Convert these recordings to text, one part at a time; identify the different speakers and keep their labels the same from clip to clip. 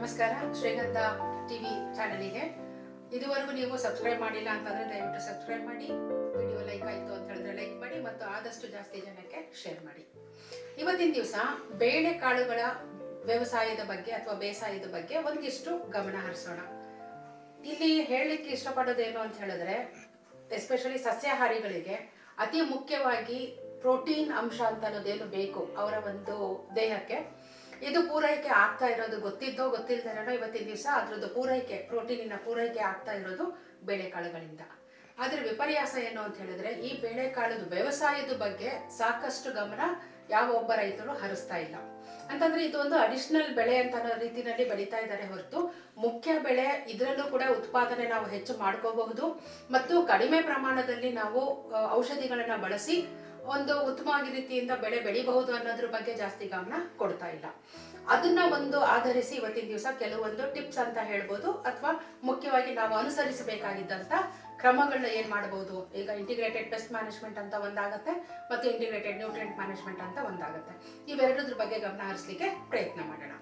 Speaker 1: ನಮಸ್ಕಾರ ಶ್ರೀಗಂಧ ಟಿವಿ ಚಾನಲಿಗೆ ಇದುವರೆಗೂ ನೀವು ಸಬ್ಸ್ಕ್ರೈಬ್ ಮಾಡಿಲ್ಲ ಅಂತಂದ್ರೆ ದಯವಿಟ್ಟು ಸಬ್ಸ್ಕ್ರೈಬ್ ಮಾಡಿ ವಿಡಿಯೋ ಲೈಕ್ ಆಯಿತು ಅಂತ ಹೇಳಿದ್ರೆ ಲೈಕ್ ಮಾಡಿ ಮತ್ತು ಆದಷ್ಟು ಜಾಸ್ತಿ ಜನಕ್ಕೆ ಶೇರ್ ಮಾಡಿ ಇವತ್ತಿನ ದಿವಸ ಬೇಳೆಕಾಳುಗಳ ವ್ಯವಸಾಯದ ಬಗ್ಗೆ ಅಥವಾ ಬೇಸಾಯದ ಬಗ್ಗೆ ಒಂದಿಷ್ಟು ಗಮನ ಹರಿಸೋಣ ಇಲ್ಲಿ ಹೇಳಲಿಕ್ಕೆ ಇಷ್ಟಪಡೋದೇನು ಅಂತ ಹೇಳಿದ್ರೆ ಎಸ್ಪೆಷಲಿ ಸಸ್ಯಾಹಾರಿಗಳಿಗೆ ಅತಿ ಮುಖ್ಯವಾಗಿ ಪ್ರೋಟೀನ್ ಅಂಶ ಅಂತ ಅನ್ನೋದೇನು ಬೇಕು ಅವರ ಒಂದು ದೇಹಕ್ಕೆ ಇದು ಪೂರೈಕೆ ಆಗ್ತಾ ಇರೋದು ಗೊತ್ತಿದ್ದೋ ಗೊತ್ತಿಲ್ಲದಿರೋನೋ ಇವತ್ತಿನ ದಿವಸ ಅದ್ರದ್ದು ಪೂರೈಕೆ ಪ್ರೋಟೀನಿನ ಪೂರೈಕೆ ಆಗ್ತಾ ಇರೋದು ಬೇಳೆಕಾಳುಗಳಿಂದ ಆದ್ರೆ ವಿಪರ್ಯಾಸ ಏನು ಅಂತ ಹೇಳಿದ್ರೆ ಈ ಬೇಳೆಕಾಳದ ವ್ಯವಸಾಯದ ಬಗ್ಗೆ ಸಾಕಷ್ಟು ಗಮನ ಯಾವ ಒಬ್ಬ ರೈತರು ಹರಿಸ್ತಾ ಇಲ್ಲ ಅಂತಂದ್ರೆ ಇದು ಒಂದು ಅಡಿಷನಲ್ ಬೆಳೆ ಅಂತ ಅನ್ನೋ ರೀತಿನಲ್ಲಿ ಬೆಳೀತಾ ಇದ್ದಾರೆ ಹೊರತು ಮುಖ್ಯ ಬೆಳೆ ಇದರಲ್ಲೂ ಕೂಡ ಉತ್ಪಾದನೆ ನಾವು ಹೆಚ್ಚು ಮಾಡ್ಕೋಬಹುದು ಮತ್ತು ಕಡಿಮೆ ಪ್ರಮಾಣದಲ್ಲಿ ನಾವು ಆ, ಔಷಧಿಗಳನ್ನ ಬಳಸಿ ಒಂದು ಉತ್ತಮವಾಗಿ ರೀತಿಯಿಂದ ಬೆಳೆ ಬೆಳಿಬಹುದು ಅನ್ನೋದ್ರ ಬಗ್ಗೆ ಜಾಸ್ತಿ ಗಮನ ಕೊಡ್ತಾ ಇಲ್ಲ ಅದನ್ನ ಒಂದು ಆಧರಿಸಿ ಇವತ್ತಿನ ದಿವಸ ಕೆಲವೊಂದು ಟಿಪ್ಸ್ ಅಂತ ಹೇಳ್ಬೋದು ಅಥವಾ ಮುಖ್ಯವಾಗಿ ನಾವು ಅನುಸರಿಸಬೇಕಾಗಿದ್ದಂತ ಕ್ರಮಗಳನ್ನ ಏನ್ ಮಾಡಬಹುದು ಈಗ ಇಂಟಿಗ್ರೇಟೆಡ್ ಪೆಸ್ಟ್ ಮ್ಯಾನೇಜ್ಮೆಂಟ್ ಅಂತ ಒಂದಾಗತ್ತೆ ಮತ್ತು ಇಂಟಿಗ್ರೇಟೆಡ್ ನ್ಯೂಟ್ರಿಯೆಂಟ್ ಮ್ಯಾನೇಜ್ಮೆಂಟ್ ಅಂತ ಒಂದಾಗತ್ತೆ ಇವೆರಡದ್ರ ಬಗ್ಗೆ ಗಮನ ಹರಿಸಲಿಕ್ಕೆ ಪ್ರಯತ್ನ ಮಾಡೋಣ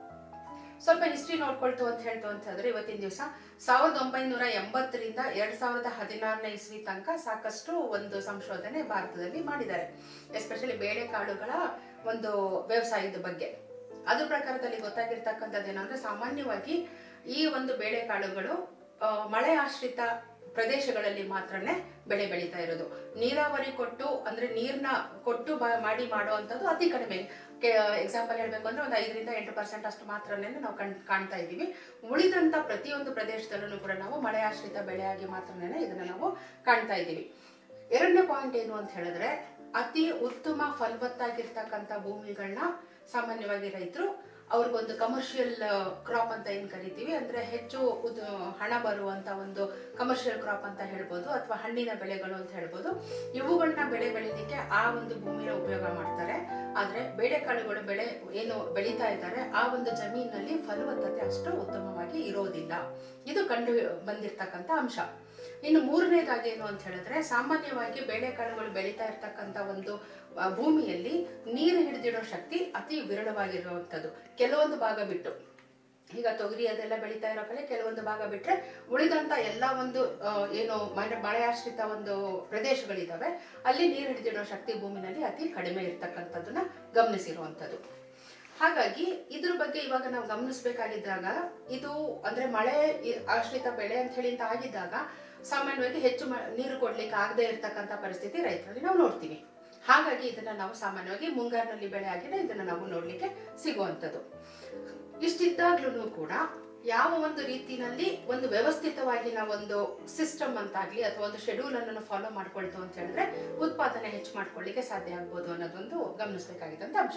Speaker 1: ಸ್ವಲ್ಪ ಹಿಸ್ಟ್ರಿ ನೋಡ್ಕೊಳ್ತು ಅಂತ ಹೇಳ್ತು ಅಂತ ಹೇಳಿದ್ರೆ ಇವತ್ತಿನ ದಿವಸ ಸಾವಿರದ ಒಂಬೈನೂರ ಎಂಬತ್ತರಿಂದ ಎರಡ್ ಸಾವಿರದ ಹದಿನಾರನೇ ಇಸ್ವಿ ತನಕ ಸಾಕಷ್ಟು ಒಂದು ಸಂಶೋಧನೆ ಭಾರತದಲ್ಲಿ ಮಾಡಿದ್ದಾರೆ ಎಸ್ಪೆಷಲಿ ಬೇಳೆಕಾಳುಗಳ ಒಂದು ವ್ಯವಸಾಯದ ಬಗ್ಗೆ ಅದ್ರ ಪ್ರಕಾರದಲ್ಲಿ ಗೊತ್ತಾಗಿರ್ತಕ್ಕಂಥದ್ದು ಏನಂದ್ರೆ ಸಾಮಾನ್ಯವಾಗಿ ಈ ಒಂದು ಬೇಳೆಕಾಳುಗಳು ಆ, ಮಳೆ ಆಶ್ರಿತ ಪ್ರದೇಶಗಳಲ್ಲಿ ಮಾತ್ರನೇ ಬೆಳೆ ಬೆಳೀತಾ ಇರೋದು ನೀರಾವರಿ ಕೊಟ್ಟು ಅಂದ್ರೆ ನೀರ್ನ ಕೊಟ್ಟು ಬ- ಮಾಡಿ ಮಾಡುವಂಥದ್ದು ಅತಿ ಕಡಿಮೆ ಎಕ್ಸಾಂಪಲ್ ಹೇಳ್ಬೇಕು ಅಂದ್ರೆ ಒಂದು ಐದರಿಂದ ಎಂಟು ಪರ್ಸೆಂಟ್ ಅಷ್ಟು ಮಾತ್ರನೇ ನಾವು ಕಣ್ ಕಾಣ್ತಾ ಇದ್ದೀವಿ ಉಳಿದಂತ ಪ್ರತಿಯೊಂದು ಪ್ರದೇಶದಲ್ಲೂ ಕೂಡ ನಾವು ಮಳೆ ಆಶ್ರಿತ ಬೆಳೆಯಾಗಿ ಮಾತ್ರನೇ ಇದನ್ನ ನಾವು ಕಾಣ್ತಾ ಇದ್ದೀವಿ ಎರಡನೇ ಪಾಯಿಂಟ್ ಏನು ಅಂತ ಹೇಳಿದ್ರೆ ಅತಿ ಉತ್ತಮ ಫಲವತ್ತಾಗಿರ್ತಕ್ಕಂಥ ಭೂಮಿಗಳನ್ನ ಸಾಮಾನ್ಯವಾಗಿ ರೈತರು ಅವ್ರಿಗೊಂದು ಕಮರ್ಷಿಯಲ್ ಕ್ರಾಪ್ ಅಂತ ಏನ್ ಕರಿತೀವಿ ಅಂದ್ರೆ ಹೆಚ್ಚು ಉದ್- ಹಣ ಬರುವಂತ ಒಂದು ಕಮರ್ಷಿಯಲ್ ಕ್ರಾಪ್ ಅಂತ ಹೇಳ್ಬೋದು ಅಥವಾ ಹಣ್ಣಿನ ಬೆಳೆಗಳು ಅಂತ ಹೇಳ್ಬೋದು ಇವುಗಳನ್ನ ಬೆಳೆ ಬೆಳೀಲಿಕ್ಕೆ ಆ ಒಂದು ಭೂಮಿನ ಉಪಯೋಗ ಮಾಡ್ತಾರೆ ಆದ್ರೆ ಬೇಳೆಕಾಳುಗಳು ಬೆಳೆ ಏನು ಬೆಳೀತಾ ಇದ್ದಾರೆ ಆ ಒಂದು ಜಮೀನಲ್ಲಿ ಫಲವತ್ತತೆ ಅಷ್ಟು ಉತ್ತಮವಾಗಿ ಇರೋದಿಲ್ಲ ಇದು ಕಂಡು ಬಂದಿರ್ತಕ್ಕಂಥ ಅಂಶ ಇನ್ನು ಮೂರನೇದಾಗಿ ಏನು ಅಂತ ಹೇಳಿದ್ರೆ ಸಾಮಾನ್ಯವಾಗಿ ಬೇಳೆಕಾಳುಗಳು ಬೆಳೀತಾ ಇರ್ತಕ್ಕಂಥ ಒಂದು ಆ, ಭೂಮಿಯಲ್ಲಿ ನೀರು ಹಿಡಿದಿಡೋ ಶಕ್ತಿ ಅತಿ ವಿರಳವಾಗಿರುವಂಥದ್ದು ಕೆಲವೊಂದು ಭಾಗ ಬಿಟ್ಟು ಈಗ ತೊಗರಿ ಅದೆಲ್ಲ ಬೆಳೀತಾ ಇರೋ ಕಡೆ ಕೆಲವೊಂದು ಭಾಗ ಬಿಟ್ರೆ ಉಳಿದಂತ ಎಲ್ಲ ಒಂದು ಆ, ಏನು ಮಳೆ ಮಳೆ ಆಶ್ರಿತ ಒಂದು ಪ್ರದೇಶಗಳಿದಾವೆ ಅಲ್ಲಿ ನೀರು ಹಿಡಿದಿಡೋ ಶಕ್ತಿ ಭೂಮಿನಲ್ಲಿ ಅತಿ ಕಡಿಮೆ ಇರ್ತಕ್ಕಂಥದ್ದನ್ನ ಗಮನಿಸಿರುವಂಥದ್ದು ಹಾಗಾಗಿ ಇದ್ರ ಬಗ್ಗೆ ಇವಾಗ ನಾವು ಗಮನಿಸಬೇಕಾಗಿದ್ದಾಗ ಇದು ಅಂದ್ರೆ ಮಳೆ ಇ- ಆಶ್ರಿತ ಬೆಳೆ ಅಂತ ಹೇಳಿ ಅಂತ ಆಗಿದ್ದಾಗ ಸಾಮಾನ್ಯವಾಗಿ ಹೆಚ್ಚು ಮ- ನೀರು ಕೊಡ್ಲಿಕ್ಕೆ ಆಗದೆ ಇರ್ತಕ್ಕಂಥ ಪರಿಸ್ಥಿತಿ ರೈತರಲ್ಲಿ ನಾವು ನೋಡ್ತೀವಿ ಹಾಗಾಗಿ ಇದನ್ನ ನಾವು ಸಾಮಾನ್ಯವಾಗಿ ಮುಂಗಾರಿನಲ್ಲಿ ಬೆಳೆ ಆಗಿದೆ ಇದನ್ನ ನಾವು ನೋಡ್ಲಿಕ್ಕೆ ಸಿಗುವಂಥದ್ದು ಇಷ್ಟಿದ್ದಾಗ್ಲೂ ಕೂಡ ಯಾವ ಒಂದು ರೀತಿನಲ್ಲಿ ಒಂದು ವ್ಯವಸ್ಥಿತವಾಗಿ ನಾವೊಂದು ಸಿಸ್ಟಮ್ ಅಂತಾಗ್ಲಿ ಅಥವಾ ಒಂದು ಶೆಡ್ಯೂಲ್ ಅನ್ನು ಫಾಲೋ ಮಾಡ್ಕೊಳ್ತು ಅಂತ ಹೇಳಿದ್ರೆ ಉತ್ಪಾದನೆ ಹೆಚ್ಚು ಮಾಡ್ಕೊಳ್ಳಿಕ್ಕೆ ಸಾಧ್ಯ ಆಗ್ಬೋದು ಅನ್ನೋದೊಂದು ಗಮನಿಸಬೇಕಾಗಿದ್ದಂತ ಅಂಶ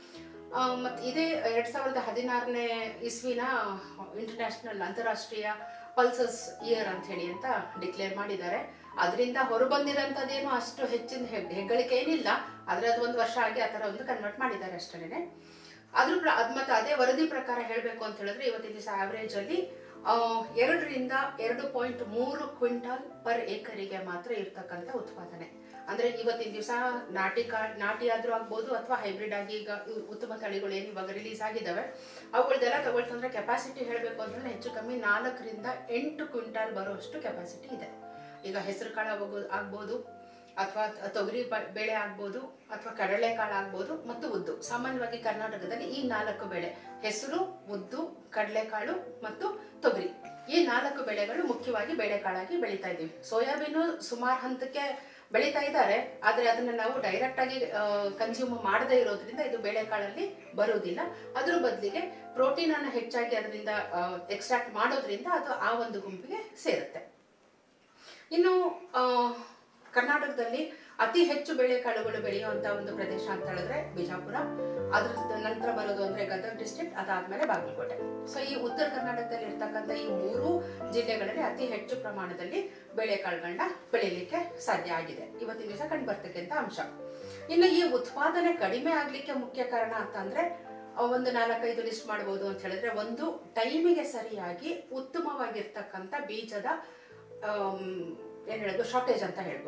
Speaker 1: ಆ, ಮತ್ ಇದೇ ಎರಡ್ ಸಾವಿರದ ಹದಿನಾರನೇ ಇಸ್ವಿನ ಇಂಟರ್ನ್ಯಾಷನಲ್ ಅಂತಾರಾಷ್ಟ್ರೀಯ ಪಲ್ಸಸ್ ಇಯರ್ ಅಂತ ಹೇಳಿ ಅಂತ ಡಿಕ್ಲೇರ್ ಮಾಡಿದ್ದಾರೆ ಅದರಿಂದ ಹೊರಬಂದಿರೋಂಥದ್ದೇನು ಅಷ್ಟು ಹೆಚ್ಚಿನ ಹೆಗ್- ಹೆಗ್ಗಳಿಕೆ ಏನಿಲ್ಲ ಆದ್ರೆ ಅದು ಒಂದು ವರ್ಷ ಆಗಿ ಆ ತರ ಒಂದು ಕನ್ವರ್ಟ್ ಮಾಡಿದ್ದಾರೆ ಅಷ್ಟೇನೆ ಅದ್ರ ಪ್ರ- ಅದ್ ಮತ್ತೆ ಅದೇ ವರದಿ ಪ್ರಕಾರ ಹೇಳ್ಬೇಕು ಅಂತ ಹೇಳಿದ್ರೆ ಇವತ್ತಿನ ದಿವಸ ಆವರೇಜ್ ಅಲ್ಲಿ ಆ, ಎರಡರಿಂದ ಎರಡು ಪಾಯಿಂಟ್ ಮೂರು ಕ್ವಿಂಟಾಲ್ ಪರ್ ಏಕರಿಗೆ ಮಾತ್ರ ಇರ್ತಕ್ಕಂಥ ಉತ್ಪಾದನೆ ಅಂದ್ರೆ ಇವತ್ತಿನ ದಿವಸ ನಾಟಿ ಕಾ ನಾಟಿ ಆದ್ರೂ ಆಗ್ಬೋದು ಅಥವಾ ಹೈಬ್ರಿಡ್ ಆಗಿ ಈಗ ಇವ್- ಉತ್ತಮ ತಳಿಗಳು ಏನು ಇವಾಗ ರಿಲೀಸ್ ಆಗಿದಾವೆ ಅವುಗಳದೆಲ್ಲ ತಗೊಳ್ತಂದ್ರೆ ಕೆಪಾಸಿಟಿ ಹೇಳ್ಬೇಕು ಅಂತಂದ್ರೆ ಹೆಚ್ಚು ಕಮ್ಮಿ ನಾಲ್ಕರಿಂದ ಎಂಟು ಕ್ವಿಂಟಾಲ್ ಬರುವಷ್ಟು ಕೆಪಾಸಿಟಿ ಇದೆ ಈಗ ಹೆಸರು ಕಾಳು ಆಗ್ಬೋದು ಆಗ್ಬೋದು ಅಥವಾ ತೊಗರಿ ಬ- ಬೇಳೆ ಆಗ್ಬೋದು ಅಥವಾ ಕಡಲೆಕಾಳು ಆಗ್ಬೋದು ಮತ್ತು ಉದ್ದು ಸಾಮಾನ್ಯವಾಗಿ ಕರ್ನಾಟಕದಲ್ಲಿ ಈ ನಾಲ್ಕು ಬೆಳೆ ಹೆಸರು ಉದ್ದು ಕಡಲೆಕಾಳು ಮತ್ತು ತೊಗರಿ ಈ ನಾಲ್ಕು ಬೆಳೆಗಳು ಮುಖ್ಯವಾಗಿ ಬೇಳೆಕಾಳಾಗಿ ಬೆಳೀತಾ ಇದ್ದೀವಿ ಸೋಯಾಬೀನು ಸುಮಾರು ಹಂತಕ್ಕೆ ಬೆಳೀತಾ ಇದ್ದಾರೆ ಆದ್ರೆ ಅದನ್ನ ನಾವು ಡೈರೆಕ್ಟ್ ಆಗಿ ಕನ್ಸ್ಯೂಮ್ ಮಾಡದೇ ಇರೋದ್ರಿಂದ ಇದು ಬೇಳೆಕಾಳಲ್ಲಿ ಬರುವುದಿಲ್ಲ ಅದ್ರ ಬದಲಿಗೆ ಪ್ರೋಟೀನ್ ಅನ್ನು ಹೆಚ್ಚಾಗಿ ಅದರಿಂದ ಎಕ್ಸ್ಟ್ರಾಕ್ಟ್ ಮಾಡೋದ್ರಿಂದ ಅದು ಆ ಒಂದು ಗುಂಪಿಗೆ ಸೇರುತ್ತೆ ಇನ್ನು ಆ, ಕರ್ನಾಟಕದಲ್ಲಿ ಅತಿ ಹೆಚ್ಚು ಬೇಳೆಕಾಳುಗಳು ಬೆಳೆಯುವಂತ ಒಂದು ಪ್ರದೇಶ ಅಂತ ಹೇಳಿದ್ರೆ ಬಿಜಾಪುರ ಅದ್ರ ನಂತರ ಬರೋದು ಅಂದ್ರೆ ಗದಗ ಡಿಸ್ಟ್ರಿಕ್ಟ್ ಅದಾದ್ಮೇಲೆ ಬಾಗಲಕೋಟೆ ಸೊ ಈ ಉತ್ತರ ಕರ್ನಾಟಕದಲ್ಲಿ ಇರ್ತಕ್ಕಂಥ ಈ ಮೂರು ಜಿಲ್ಲೆಗಳಲ್ಲಿ ಅತಿ ಹೆಚ್ಚು ಪ್ರಮಾಣದಲ್ಲಿ ಬೇಳೆಕಾಳುಗಳನ್ನ ಬೆಳೀಲಿಕ್ಕೆ ಸಾಧ್ಯ ಆಗಿದೆ ಇವತ್ತಿನ ದಿವಸ ಕಂಡು ಬರ್ತಕ್ಕಂಥ ಅಂಶ ಇನ್ನು ಈ ಉತ್ಪಾದನೆ ಕಡಿಮೆ ಆಗ್ಲಿಕ್ಕೆ ಮುಖ್ಯ ಕಾರಣ ಅಂತಂದ್ರೆ ಆ, ಒಂದು ನಾಲ್ಕೈದು ಲಿಸ್ಟ್ ಮಾಡ್ಬೋದು ಅಂತ ಹೇಳಿದ್ರೆ ಒಂದು ಟೈಮಿಗೆ ಸರಿಯಾಗಿ ಉತ್ತಮವಾಗಿರ್ತಕ್ಕಂಥ ಬೀಜದ ಆಮ್, ಏನ್ ಹೇಳೋದು ಶಾರ್ಟೇಜ್ ಅಂತ ಹೇಳ್ಬೋದು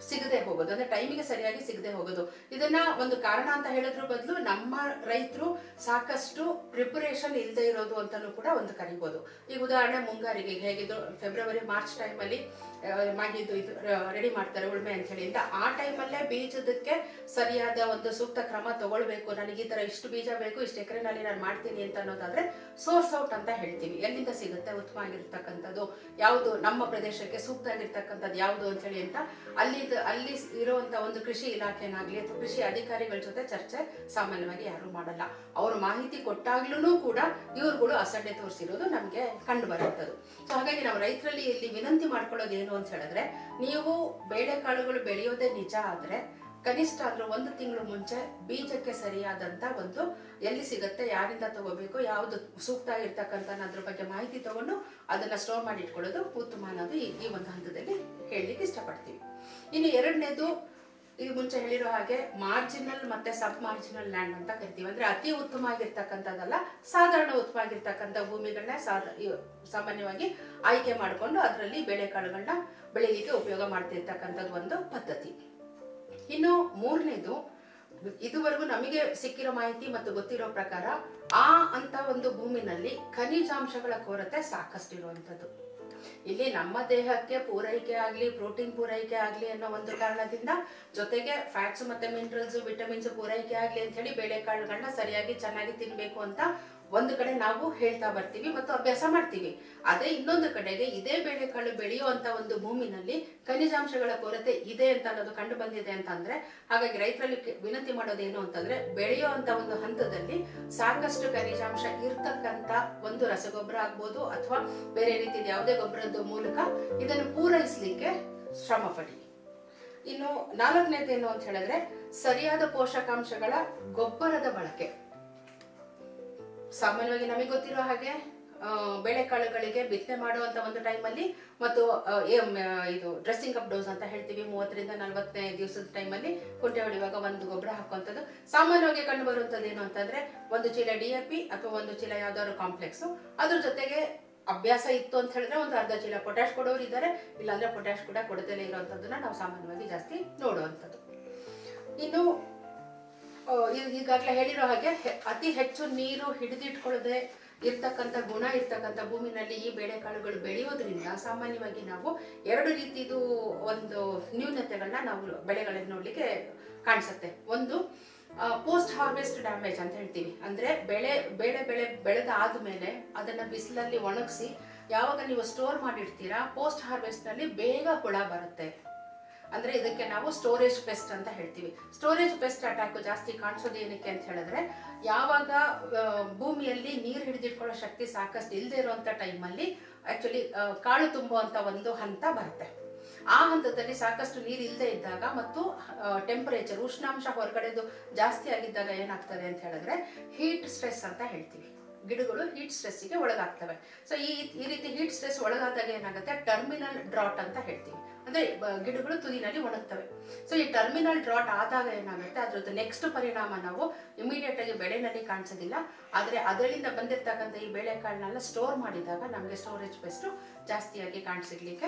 Speaker 1: ಸಿಗದೆ ಹೋಗೋದು ಅಂದ್ರೆ ಟೈಮಿಗೆ ಸರಿಯಾಗಿ ಸಿಗದೆ ಹೋಗೋದು ಇದನ್ನ ಒಂದು ಕಾರಣ ಅಂತ ಹೇಳಿದ್ರ ಬದಲು ನಮ್ಮ ರೈತರು ಸಾಕಷ್ಟು ಪ್ರಿಪರೇಷನ್ ಇಲ್ಲದೆ ಇರೋದು ಅಂತಾನೂ ಕೂಡ ಒಂದು ಕರಿಬಹುದು ಈಗ ಉದಾಹರಣೆ ಮುಂಗಾರಿಗೆ ಹೇಗಿದ್ರು ಫೆಬ್ರವರಿ ಮಾರ್ಚ್ ಟೈಮಲ್ಲಿ ಮಾಗಿದ್ದು ಇದು ರೆಡಿ ಮಾಡ್ತಾರೆ ಉಳ್ಮೆ ಅಂತ ಹೇಳಿ ಅಂತ ಆ ಟೈಮಲ್ಲೇ ಬೀಜದಕ್ಕೆ ಸರಿಯಾದ ಒಂದು ಸೂಕ್ತ ಕ್ರಮ ತಗೊಳ್ಬೇಕು ನನಗೆ ಈ ತರ ಇಷ್ಟು ಬೀಜ ಬೇಕು ಇಷ್ಟು ಎಕರೆನಲ್ಲಿ ನಾನು ಮಾಡ್ತೀನಿ ಅಂತ ಅನ್ನೋದಾದ್ರೆ ಸೋರ್ಸ್ ಔಟ್ ಅಂತ ಹೇಳ್ತೀವಿ ಎಲ್ಲಿಂದ ಸಿಗುತ್ತೆ ಉತ್ತಮ ಆಗಿರ್ತಕ್ಕಂಥದ್ದು ಯಾವುದು ನಮ್ಮ ಪ್ರದೇಶಕ್ಕೆ ಸೂಕ್ತ ಆಗಿರ್ತಕ್ಕಂಥದ್ದು ಯಾವುದು ಅಂತ ಹೇಳಿ ಅಂತ ಅಲ್ಲಿ ಅಲ್ಲಿ ಇರುವಂತ ಒಂದು ಕೃಷಿ ಇಲಾಖೆನಾಗ್ಲಿ ಅಥವಾ ಕೃಷಿ ಅಧಿಕಾರಿಗಳ ಜೊತೆ ಚರ್ಚೆ ಸಾಮಾನ್ಯವಾಗಿ ಯಾರು ಮಾಡಲ್ಲ ಅವರು ಮಾಹಿತಿ ಕೊಟ್ಟಾಗ್ಲೂ ಕೂಡ ಇವ್ರುಗಳು ಅಸಡ್ಡೆ ತೋರಿಸಿರೋದು ನಮಗೆ ಕಂಡು ಬರುತ್ತದು ಸೊ ಹಾಗಾಗಿ ನಾವು ರೈತರಲ್ಲಿ ಇಲ್ಲಿ ವಿನಂತಿ ಮಾಡ್ಕೊಳ್ಳೋದು ಏನು ಅಂತ ಹೇಳಿದ್ರೆ ನೀವು ಬೇಳೆಕಾಳುಗಳು ಬೆಳೆಯೋದೇ ನಿಜ ಆದ್ರೆ ಕನಿಷ್ಠ ಅಂದ್ರೆ ಒಂದು ತಿಂಗಳು ಮುಂಚೆ ಬೀಜಕ್ಕೆ ಸರಿಯಾದಂತ ಒಂದು ಎಲ್ಲಿ ಸಿಗುತ್ತೆ ಯಾರಿಂದ ತಗೋಬೇಕು ಯಾವ್ದು ಸೂಕ್ತ ಆಗಿರ್ತಕ್ಕಂಥ ಅದ್ರ ಬಗ್ಗೆ ಮಾಹಿತಿ ತಗೊಂಡು ಅದನ್ನ ಸ್ಟೋರ್ ಮಾಡಿ ಇಟ್ಕೊಳ್ಳೋದು ಉತ್ತಮ ಅನ್ನೋದು ಈ ಈ ಒಂದು ಹಂತದಲ್ಲಿ ಹೇಳಲಿಕ್ಕೆ ಇಷ್ಟಪಡ್ತೀವಿ ಇನ್ನು ಎರಡನೇದು ಈ ಮುಂಚೆ ಹೇಳಿರೋ ಹಾಗೆ ಮಾರ್ಜಿನಲ್ ಮತ್ತೆ ಸಬ್ ಮಾರ್ಜಿನಲ್ ಲ್ಯಾಂಡ್ ಅಂತ ಕರಿತೀವಿ ಅಂದ್ರೆ ಅತಿ ಉತ್ತಮ ಆಗಿರ್ತಕ್ಕಂಥದ್ದಲ್ಲ ಸಾಧಾರಣ ಉತ್ತಮ ಆಗಿರ್ತಕ್ಕಂಥ ಭೂಮಿಗಳನ್ನ ಸಾ- ಈ- ಸಾಮಾನ್ಯವಾಗಿ ಆಯ್ಕೆ ಮಾಡಿಕೊಂಡು ಅದರಲ್ಲಿ ಬೇಳೆಕಾಳುಗಳನ್ನ ಬೆಳೀಲಿಕ್ಕೆ ಉಪಯೋಗ ಮಾಡ್ತಿರ್ತಕ್ಕಂಥದ್ದು ಒಂದು ಪದ್ಧತಿ ಇನ್ನು ಮೂರನೇದು ಇದುವರೆಗೂ ನಮಗೆ ಸಿಕ್ಕಿರೋ ಮಾಹಿತಿ ಮತ್ತು ಗೊತ್ತಿರೋ ಪ್ರಕಾರ ಆ ಅಂತ ಒಂದು ಭೂಮಿನಲ್ಲಿ ಖನಿಜಾಂಶಗಳ ಕೊರತೆ ಸಾಕಷ್ಟು ಇರುವಂತದ್ದು ಇಲ್ಲಿ ನಮ್ಮ ದೇಹಕ್ಕೆ ಪೂರೈಕೆ ಆಗ್ಲಿ ಪ್ರೋಟೀನ್ ಪೂರೈಕೆ ಆಗ್ಲಿ ಅನ್ನೋ ಒಂದು ಕಾರಣದಿಂದ ಜೊತೆಗೆ ಫ್ಯಾಟ್ಸ್ ಮತ್ತೆ ಮಿನರಲ್ಸ್ ವಿಟಮಿನ್ಸ್ ಪೂರೈಕೆ ಆಗ್ಲಿ ಅಂತ ಹೇಳಿ ಬೇಳೆಕಾಳುಗಳನ್ನ ಸರಿಯಾಗಿ ಚೆನ್ನಾಗಿ ತಿನ್ಬೇಕು ಅಂತ ಒಂದು ಕಡೆ ನಾವು ಹೇಳ್ತಾ ಬರ್ತೀವಿ ಮತ್ತು ಅಭ್ಯಾಸ ಮಾಡ್ತೀವಿ ಅದೇ ಇನ್ನೊಂದು ಕಡೆಗೆ ಇದೇ ಬೇಳೆಕಾಳು ಬೆಳೆಯುವಂತ ಒಂದು ಭೂಮಿನಲ್ಲಿ ಖನಿಜಾಂಶಗಳ ಕೊರತೆ ಇದೆ ಅಂತ ಅನ್ನೋದು ಕಂಡು ಬಂದಿದೆ ಅಂತ ಅಂದ್ರೆ ಹಾಗಾಗಿ ರೈತರಲ್ಲಿ ಕೆ- ವಿನಂತಿ ಮಾಡೋದೇನು ಅಂತಂದ್ರೆ ಬೆಳೆಯುವಂತ ಒಂದು ಹಂತದಲ್ಲಿ ಸಾಕಷ್ಟು ಖನಿಜಾಂಶ ಇರ್ತಕ್ಕಂತ ಒಂದು ರಸಗೊಬ್ಬರ ಆಗ್ಬೋದು ಅಥವಾ ಬೇರೆ ರೀತಿಯ ಯಾವುದೇ ಗೊಬ್ಬರದ ಮೂಲಕ ಇದನ್ನು ಪೂರೈಸಲಿಕ್ಕೆ ಶ್ರಮ ಪಡಿ ಇನ್ನು ನಾಲ್ಕನೇದೇನು ಅಂತ ಹೇಳಿದ್ರೆ ಸರಿಯಾದ ಪೋಷಕಾಂಶಗಳ ಗೊಬ್ಬರದ ಬಳಕೆ ಸಾಮಾನ್ಯವಾಗಿ ನಮಗೆ ಗೊತ್ತಿರೋ ಹಾಗೆ ಆ, ಬೇಳೆಕಾಳುಗಳಿಗೆ ಬಿತ್ತನೆ ಮಾಡುವಂತ ಒಂದು ಟೈಮಲ್ಲಿ ಮತ್ತು ಆ, ಏಮ್, ಆ, ಇದು ಡ್ರೆಸ್ಸಿಂಗ್ ಅಪ್ ಡೋಸ್ ಅಂತ ಹೇಳ್ತೀವಿ ಮೂವತ್ತರಿಂದ ನಲವತ್ತನೇ ದಿವಸದ ಟೈಮಲ್ಲಿ ಕುಂಟೆ ಹೊಡೆಯುವಾಗ ಒಂದು ಗೊಬ್ಬರ ಹಾಕುವಂಥದ್ದು ಸಾಮಾನ್ಯವಾಗಿ ಕಂಡು ಬರುವಂಥದ್ದು ಏನು ಅಂತಂದ್ರೆ ಒಂದು ಚೀಲ ಡಿ ಎ ಪಿ ಅಥವಾ ಒಂದು ಚೀಲ ಯಾವ್ದಾದ್ರು ಕಾಂಪ್ಲೆಕ್ಸ್ ಅದ್ರ ಜೊತೆಗೆ ಅಭ್ಯಾಸ ಇತ್ತು ಅಂತ ಹೇಳಿದ್ರೆ ಒಂದು ಅರ್ಧ ಚೀಲ ಪೊಟ್ಯಾಶ್ ಕೊಡೋರು ಇದ್ದಾರೆ ಇಲ್ಲಾಂದ್ರೆ ಪೊಟ್ಯಾಶ್ ಕೂಡ ಕೊಡದಲ್ಲೇ ಇರುವಂತದ್ದನ್ನ ನಾವು ಸಾಮಾನ್ಯವಾಗಿ ಜಾಸ್ತಿ ನೋಡುವಂಥದ್ದು ಇನ್ನು ಆ, ಈ- ಈಗಾಗಲೇ ಹೇಳಿರೋ ಹಾಗೆ ಹೆ- ಅತಿ ಹೆಚ್ಚು ನೀರು ಹಿಡಿದಿಟ್ಕೊಳ್ಳದೆ ಇರ್ತಕ್ಕಂಥ ಗುಣ ಇರ್ತಕ್ಕಂಥ ಭೂಮಿನಲ್ಲಿ ಈ ಬೇಳೆಕಾಳುಗಳು ಬೆಳೆಯೋದ್ರಿಂದ ಸಾಮಾನ್ಯವಾಗಿ ನಾವು ಎರಡು ರೀತಿದು ಒಂದು ನ್ಯೂನತೆಗಳನ್ನ ನಾವು ಬೆಳೆಗಳಲ್ಲಿ ನೋಡ್ಲಿಕ್ಕೆ ಕಾಣಿಸುತ್ತೆ ಒಂದು ಪೋಸ್ಟ್ ಹಾರ್ವೆಸ್ಟ್ ಡ್ಯಾಮೇಜ್ ಅಂತ ಹೇಳ್ತೀವಿ ಅಂದ್ರೆ ಬೆಳೆ ಬೆಳೆ ಬೆಳೆ ಬೆಳೆದ ಆದ್ಮೇಲೆ ಅದನ್ನ ಬಿಸಿಲಲ್ಲಿ ಒಣಗಿಸಿ ಯಾವಾಗ ನೀವು ಸ್ಟೋರ್ ಮಾಡಿರ್ತೀರಾ ಪೋಸ್ಟ್ ಹಾರ್ವೆಸ್ಟ್ ನಲ್ಲಿ ಬೇಗ ಹುಳ ಬರುತ್ತೆ ಅಂದ್ರೆ ಇದಕ್ಕೆ ನಾವು ಸ್ಟೋರೇಜ್ ಪೆಸ್ಟ್ ಅಂತ ಹೇಳ್ತೀವಿ ಸ್ಟೋರೇಜ್ ಪೆಸ್ಟ್ ಅಟ್ಯಾಕ್ ಜಾಸ್ತಿ ಕಾಣಿಸೋದು ಏನಕ್ಕೆ ಅಂತ ಹೇಳಿದ್ರೆ ಯಾವಾಗ ಆ, ಭೂಮಿಯಲ್ಲಿ ನೀರು ಹಿಡಿದಿಟ್ಕೊಳ್ಳೋ ಶಕ್ತಿ ಸಾಕಷ್ಟು ಇಲ್ಲದೆ ಇರುವಂತ ಟೈಮಲ್ಲಿ ಆಕ್ಚುಲಿ ಕಾಳು ತುಂಬುವಂತ ಒಂದು ಹಂತ ಬರುತ್ತೆ ಆ ಹಂತದಲ್ಲಿ ಸಾಕಷ್ಟು ನೀರು ಇಲ್ಲದೆ ಇದ್ದಾಗ ಮತ್ತು ಟೆಂಪರೇಚರ್ ಉಷ್ಣಾಂಶ ಹೊರಗಡೆದು ಜಾಸ್ತಿ ಆಗಿದ್ದಾಗ ಏನಾಗ್ತದೆ ಅಂತ ಹೇಳಿದ್ರೆ ಹೀಟ್ ಸ್ಟ್ರೆಸ್ ಅಂತ ಹೇಳ್ತೀವಿ ಗಿಡಗಳು ಹೀಟ್ ಸ್ಟ್ರೆಸ್ಸಿಗೆ ಒಳಗಾಗ್ತವೆ ಸೊ ಈ ಈ ರೀತಿ ಹೀಟ್ ಸ್ಟ್ರೆಸ್ ಒಳಗಾದಾಗ ಏನಾಗುತ್ತೆ ಟರ್ಮಿನಲ್ ಡ್ರಾಟ್ ಅಂತ ಹೇಳ್ತೀವಿ ಅಂದ್ರೆ ಬ- ಗಿಡಗಳು ತುದಿನಲ್ಲಿ ಒಣಗ್ತವೆ ಸೊ ಈ ಟರ್ಮಿನಲ್ ಡ್ರಾಟ್ ಆದಾಗ ಏನಾಗುತ್ತೆ ಅದ್ರದ್ದು ನೆಕ್ಸ್ಟ್ ಪರಿಣಾಮ ನಾವು ಇಮಿಡಿಯೇಟ್ ಆಗಿ ಬೆಳೆನಲ್ಲಿ ಕಾಣಿಸೋದಿಲ್ಲ ಆದ್ರೆ ಅದರಿಂದ ಬಂದಿರ್ತಕ್ಕಂಥ ಈ ಬೇಳೆಕಾಳನ್ನೆಲ್ಲ ಸ್ಟೋರ್ ಮಾಡಿದಾಗ ನಮಗೆ ಸ್ಟೋರೇಜ್ ಬೆಸ್ಟ್ ಜಾಸ್ತಿಯಾಗಿ ಕಾಣಿಸಿಗ್ಲಿಕ್ಕೆ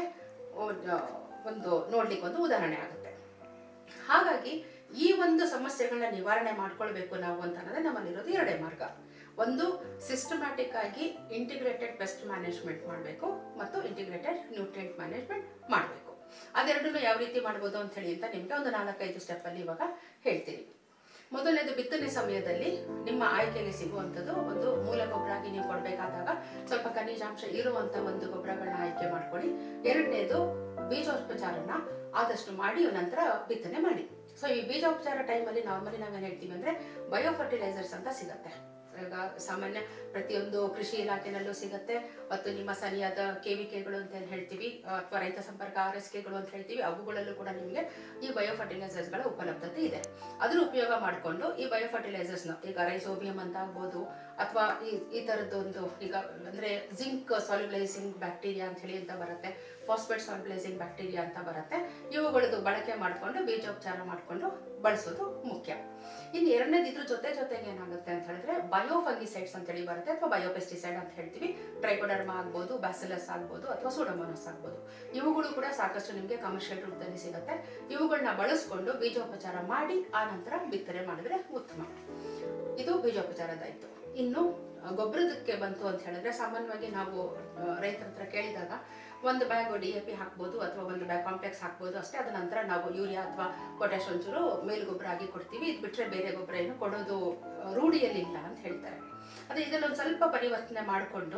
Speaker 1: ಒಂದು ನೋಡ್ಲಿಕ್ಕೆ ಒಂದು ಉದಾಹರಣೆ ಆಗುತ್ತೆ ಹಾಗಾಗಿ ಈ ಒಂದು ಸಮಸ್ಯೆಗಳನ್ನ ನಿವಾರಣೆ ಮಾಡ್ಕೊಳ್ಬೇಕು ನಾವು ಅಂತ ಅನ್ನೋದೇ ನಮ್ಮಲ್ಲಿರೋದು ಎರಡೇ ಮಾರ್ಗ ಒಂದು ಸಿಸ್ಟಮ್ಯಾಟಿಕ್ ಆಗಿ ಇಂಟಿಗ್ರೇಟೆಡ್ ಪೆಸ್ಟ್ ಮ್ಯಾನೇಜ್ಮೆಂಟ್ ಮಾಡಬೇಕು ಮತ್ತು ಇಂಟಿಗ್ರೇಟೆಡ್ ನ್ಯೂಟ್ರಿಯೆಂಟ್ ಮ್ಯಾನೇಜ್ಮೆಂಟ್ ಮಾಡಬೇಕು ಅದೆರಡನ್ನು ಯಾವ ರೀತಿ ಮಾಡ್ಬೋದು ಅಂತ ಹೇಳಿ ಅಂತ ನಿಮ್ಗೆ ಒಂದು ನಾಲ್ಕೈದು ಸ್ಟೆಪ್ ಅಲ್ಲಿ ಇವಾಗ ಹೇಳ್ತೀನಿ ಮೊದಲನೇದು ಬಿತ್ತನೆ ಸಮಯದಲ್ಲಿ ನಿಮ್ಮ ಆಯ್ಕೆಗೆ ಸಿಗುವಂಥದ್ದು ಒಂದು ಮೂಲ ಗೊಬ್ಬರ ಆಗಿ ನೀವು ಕೊಡಬೇಕಾದಾಗ ಸ್ವಲ್ಪ ಖನಿಜಾಂಶ ಇರುವಂತ ಒಂದು ಗೊಬ್ಬರಗಳನ್ನ ಆಯ್ಕೆ ಮಾಡ್ಕೊಳ್ಳಿ ಎರಡನೇದು ಬೀಜೋಪಚಾರನ ಆದಷ್ಟು ಮಾಡಿ ನಂತರ ಬಿತ್ತನೆ ಮಾಡಿ ಸೊ ಈ ಬೀಜೋಪಚಾರ ಟೈಮಲ್ಲಿ ನಾರ್ಮಲಿ ನಾವೇನ್ ಹೇಳ್ತೀವಿ ಅಂದ್ರೆ ಬಯೋ ಫರ್ಟಿಲೈಸರ್ಸ್ ಅಂತ ಸಿಗತ್ತೆ ಈಗ ಸಾಮಾನ್ಯ ಪ್ರತಿಯೊಂದು ಕೃಷಿ ಇಲಾಖೆನಲ್ಲೂ ಸಿಗತ್ತೆ ಮತ್ತು ನಿಮ್ಮ ಸರಿಯಾದ ಕೆವಿಕೆಗಳು ಅಂತ ಏನ್ ಹೇಳ್ತೀವಿ ಅಥವಾ ರೈತ ಸಂಪರ್ಕ ಆರ್ ಎಸ್ ಕೆಗಳು ಅಂತ ಹೇಳ್ತೀವಿ ಅವುಗಳಲ್ಲೂ ಕೂಡ ನಿಮಗೆ ಈ ಬಯೋ ಫರ್ಟಿಲೈಸರ್ಸ್ಗಳ ಉಪಲಬ್ಧತೆ ಇದೆ ಅದನ್ನ ಉಪಯೋಗ ಮಾಡಿಕೊಂಡು ಈ ಬಯೋ ಫರ್ಟಿಲೈಸರ್ಸ್ನ ಈಗ ರೈಸೋಬಿಯಂ ಅಂತ ಆಗ್ಬೋದು ಅಥವಾ ಈ ಈ ಥರದ್ದೊಂದು ಈಗ ಅಂದ್ರೆ ಜಿಂಕ್ ಸಾಲ್ಯುಲೈಸಿಂಗ್ ಬ್ಯಾಕ್ಟೀರಿಯಾ ಅಂತ ಹೇಳಿ ಅಂತ ಬರುತ್ತೆ ಫಾಸ್ಫೇಟ್ ಸಾಲ್ಯುಲೈಸಿಂಗ್ ಬ್ಯಾಕ್ಟೀರಿಯಾ ಅಂತ ಬರುತ್ತೆ ಇವುಗಳದ್ದು ಬಳಕೆ ಮಾಡಿಕೊಂಡು ಬೀಜೋಪಚಾರ ಮಾಡಿಕೊಂಡು ಬಳಸೋದು ಮುಖ್ಯ ಇನ್ನು ಎರಡನೇದು ಇದ್ರ ಜೊತೆ ಜೊತೆಗೆ ಏನಾಗುತ್ತೆ ಅಂತ ಹೇಳಿದ್ರೆ ಬಯೋಫಂಗಿಸೈಡ್ಸ್ ಅಂತೇಳಿ ಬರುತ್ತೆ ಅಥವಾ ಬಯೋಪೆಸ್ಟಿಸೈಡ್ ಅಂತ ಹೇಳ್ತೀವಿ ಟ್ರೈಕೋಡರ್ಮಾ ಆಗ್ಬೋದು ಬ್ಯಾಸಿಲಸ್ ಆಗ್ಬೋದು ಅಥವಾ ಸೂಡೋಮೋನಸ್ ಆಗ್ಬೋದು ಇವುಗಳು ಕೂಡ ಸಾಕಷ್ಟು ನಿಮಗೆ ಕಮರ್ಷಿಯಲ್ ರೂಪದಲ್ಲಿ ಸಿಗುತ್ತೆ ಇವುಗಳನ್ನ ಬಳಸ್ಕೊಂಡು ಬೀಜೋಪಚಾರ ಮಾಡಿ ಆ ನಂತರ ಬಿತ್ತನೆ ಮಾಡಿದ್ರೆ ಉತ್ತಮ ಇದು ಬೀಜೋಪಚಾರದಾಯ್ತು ಇನ್ನು ಆ, ಗೊಬ್ಬರದಕ್ಕೆ ಬಂತು ಅಂತ ಹೇಳಿದ್ರೆ ಸಾಮಾನ್ಯವಾಗಿ ನಾವು ಆ, ರೈತರ ಹತ್ರ ಕೇಳಿದಾಗ ಒಂದು ಬ್ಯಾಗ್ ಡಿ ಎ ಪಿ ಹಾಕ್ಬೋದು ಅಥವಾ ಒಂದು ಬ್ಯಾಗ್ ಕಾಂಪ್ಲೆಕ್ಸ್ ಹಾಕ್ಬೋದು ಅಷ್ಟೇ ಅದ ನಂತರ ನಾವು ಯೂರಿಯಾ ಅಥವಾ ಪೊಟ್ಯಾಶ್ ಒಂಚೂರು ಮೇಲ್ಗೊಬ್ಬರ ಆಗಿ ಕೊಡ್ತೀವಿ ಇದು ಬಿಟ್ಟರೆ ಬೇರೆ ಗೊಬ್ಬರ ಏನು ಕೊಡೋದು ಆ, ರೂಢಿಯಲ್ಲಿ ಇಲ್ಲ ಅಂತ ಹೇಳ್ತಾರೆ ಅದೇ ಇದರಲ್ಲಿ ಒಂದು ಸ್ವಲ್ಪ ಪರಿವರ್ತನೆ ಮಾಡಿಕೊಂಡು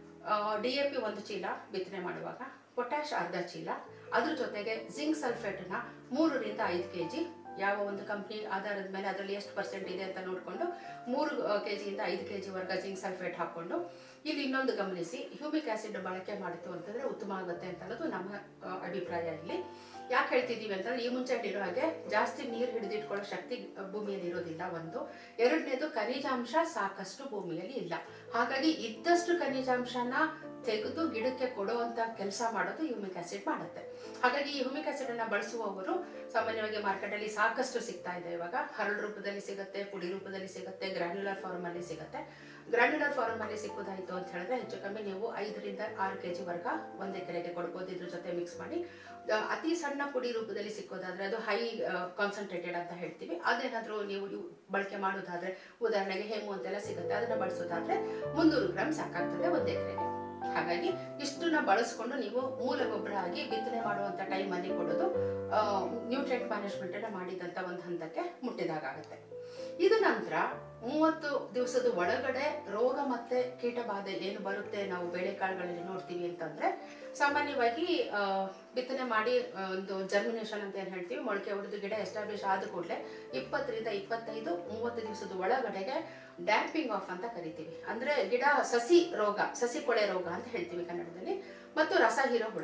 Speaker 1: ಡಿ ಎ ಪಿ ಒಂದು ಚೀಲ ಬಿತ್ತನೆ ಮಾಡುವಾಗ ಪೊಟ್ಯಾಶ್ ಅರ್ಧ ಚೀಲ ಅದ್ರ ಜೊತೆಗೆ ಜಿಂಕ್ ಸಲ್ಫೇಟನ್ನ ಮೂರರಿಂದ ಐದು ಕೆ ಜಿ ಯಾವ ಒಂದು ಕಂಪ್ನಿ ಆಧಾರದ ಮೇಲೆ ಅದರಲ್ಲಿ ಎಷ್ಟು ಪರ್ಸೆಂಟ್ ಇದೆ ಅಂತ ನೋಡಿಕೊಂಡು ಮೂರು ಕೆ ಜಿಯಿಂದ ಐದು ಕೆ ಜಿವರೆಗೆ ಜಿಂಕ್ ಸಲ್ಫೇಟ್ ಹಾಕ್ಕೊಂಡು ಇಲ್ಲಿ ಇನ್ನೊಂದು ಗಮನಿಸಿ ಹ್ಯೂಮಿಕ್ ಆಸಿಡ್ ಬಳಕೆ ಮಾಡಿತು ಅಂತಂದ್ರೆ ಉತ್ತಮ ಆಗುತ್ತೆ ಅಂತ ಅನ್ನೋದು ನಮ್ಮ ಆ, ಅಭಿಪ್ರಾಯ ಇಲ್ಲಿ ಯಾಕೆ ಹೇಳ್ತಿದ್ದೀವಿ ಅಂತಂದ್ರೆ ಈ ಮುಂಚೆ ಹೇಳಿರೋ ಹಾಗೆ ಜಾಸ್ತಿ ನೀರು ಹಿಡಿದಿಟ್ಕೊಳ್ಳೋ ಶಕ್ತಿ ಆ, ಭೂಮಿಯಲ್ಲಿ ಇರೋದಿಲ್ಲ ಒಂದು ಎರಡನೇದು ಖನಿಜಾಂಶ ಸಾಕಷ್ಟು ಭೂಮಿಯಲ್ಲಿ ಇಲ್ಲ ಹಾಗಾಗಿ ಇದ್ದಷ್ಟು ಖನಿಜಾಂಶನ ತೆಗೆದು ಗಿಡಕ್ಕೆ ಕೊಡುವಂತ ಕೆಲಸ ಮಾಡೋದು ಹ್ಯೂಮಿಕ್ ಆಸಿಡ್ ಮಾಡುತ್ತೆ ಹಾಗಾಗಿ ಈ ಹ್ಯೂಮಿಕ್ ಆಸಿಡ್ ಅನ್ನ ಬಳಸುವವರು ಸಾಮಾನ್ಯವಾಗಿ ಮಾರ್ಕೆಟ್ ಅಲ್ಲಿ ಸಾಕಷ್ಟು ಸಿಗ್ತಾ ಇದೆ ಇವಾಗ ಹರಳು ರೂಪದಲ್ಲಿ ಸಿಗುತ್ತೆ ಪುಡಿ ರೂಪದಲ್ಲಿ ಸಿಗುತ್ತೆ ಗ್ರಾನ್ಯುಲರ್ ಫಾರ್ಮ್ ಅಲ್ಲಿ ಸಿಗುತ್ತೆ ಗ್ರಾನ್ಯುಲರ್ ಫಾರ್ಮ್ ಅಲ್ಲಿ ಸಿಕ್ಕೋದಾಯ್ತು ಅಂತ ಹೇಳಿದ್ರೆ ಹೆಚ್ಚು ಕಮ್ಮಿ ನೀವು ಐದರಿಂದ ಆರು ಕೆ ಜಿ ವರ್ಗ ಒಂದ್ ಎಕರೆಗೆ ಕೊಡ್ಬೋದು ಇದ್ರ ಜೊತೆ ಮಿಕ್ಸ್ ಮಾಡಿ ಆ, ಅತಿ ಸಣ್ಣ ಪುಡಿ ರೂಪದಲ್ಲಿ ಸಿಕ್ಕೋದಾದ್ರೆ ಅದು ಹೈ ಕಾನ್ಸಂಟ್ರೇಟೆಡ್ ಅಂತ ಹೇಳ್ತೀವಿ ಅದೇನಾದ್ರೂ ನೀವು ಇವ್ ಬಳಕೆ ಮಾಡೋದಾದ್ರೆ ಉದಾಹರಣೆಗೆ ಹೇಮು ಅಂತೆಲ್ಲ ಸಿಗುತ್ತೆ ಅದನ್ನ ಬಳಸೋದಾದ್ರೆ ಮುನ್ನೂರು ಗ್ರಾಮ್ ಸಾಕಾಗ್ತದೆ ಒಂದ್ ಎಕರೆಗೆ ಹಾಗಾಗಿ ಇಷ್ಟನ್ನ ಬಳಸ್ಕೊಂಡು ನೀವು ಮೂಲ ಗೊಬ್ಬರ ಆಗಿ ಬಿತ್ತನೆ ಮಾಡುವಂತ ಟೈಮ್ ಅಲ್ಲಿ ಕೊಡೋದು ನ್ಯೂಟ್ರಿಯೆಂಟ್ ಮ್ಯಾನೇಜ್ಮೆಂಟ್ ಅನ್ನ ಮಾಡಿದಂತ ಒಂದು ಹಂತಕ್ಕೆ ಮುಟ್ಟಿದಾಗುತ್ತೆ ಇದು ನಂತರ ಮೂವತ್ತು ದಿವಸದ ಒಳಗಡೆ ರೋಗ ಮತ್ತೆ ಕೀಟ ಬಾಧೆ ಏನು ಬರುತ್ತೆ ನಾವು ಬೇಳೆಕಾಳುಗಳಲ್ಲಿ ನೋಡ್ತೀವಿ ಅಂತಂದ್ರೆ ಸಾಮಾನ್ಯವಾಗಿ ಆ, ಬಿತ್ತನೆ ಮಾಡಿ ಆ, ಒಂದು ಜರ್ಮಿನೇಷನ್ ಅಂತ ಏನ್ ಹೇಳ್ತೀವಿ ಮೊಳಕೆ ಹೊಡೆದು ಗಿಡ ಎಸ್ಟಾಬ್ಲಿಷ್ ಆದ ಕೂಡಲೇ ಇಪ್ಪತ್ತರಿಂದ ಇಪ್ಪತ್ತೈದು ಮೂವತ್ತು ದಿವಸದ ಒಳಗಡೆಗೆ ಡ್ಯಾಂಪಿಂಗ್ ಆಫ್ ಅಂತ ಕರಿತೀವಿ ಅಂದ್ರೆ ಗಿಡ ಸಸಿ ರೋಗ ಸಸಿ ಕೊಳೆ ರೋಗ ಅಂತ ಹೇಳ್ತೀವಿ ಕನ್ನಡದಲ್ಲಿ ಮತ್ತು ರಸ ಹೀರೋ ಹುಳ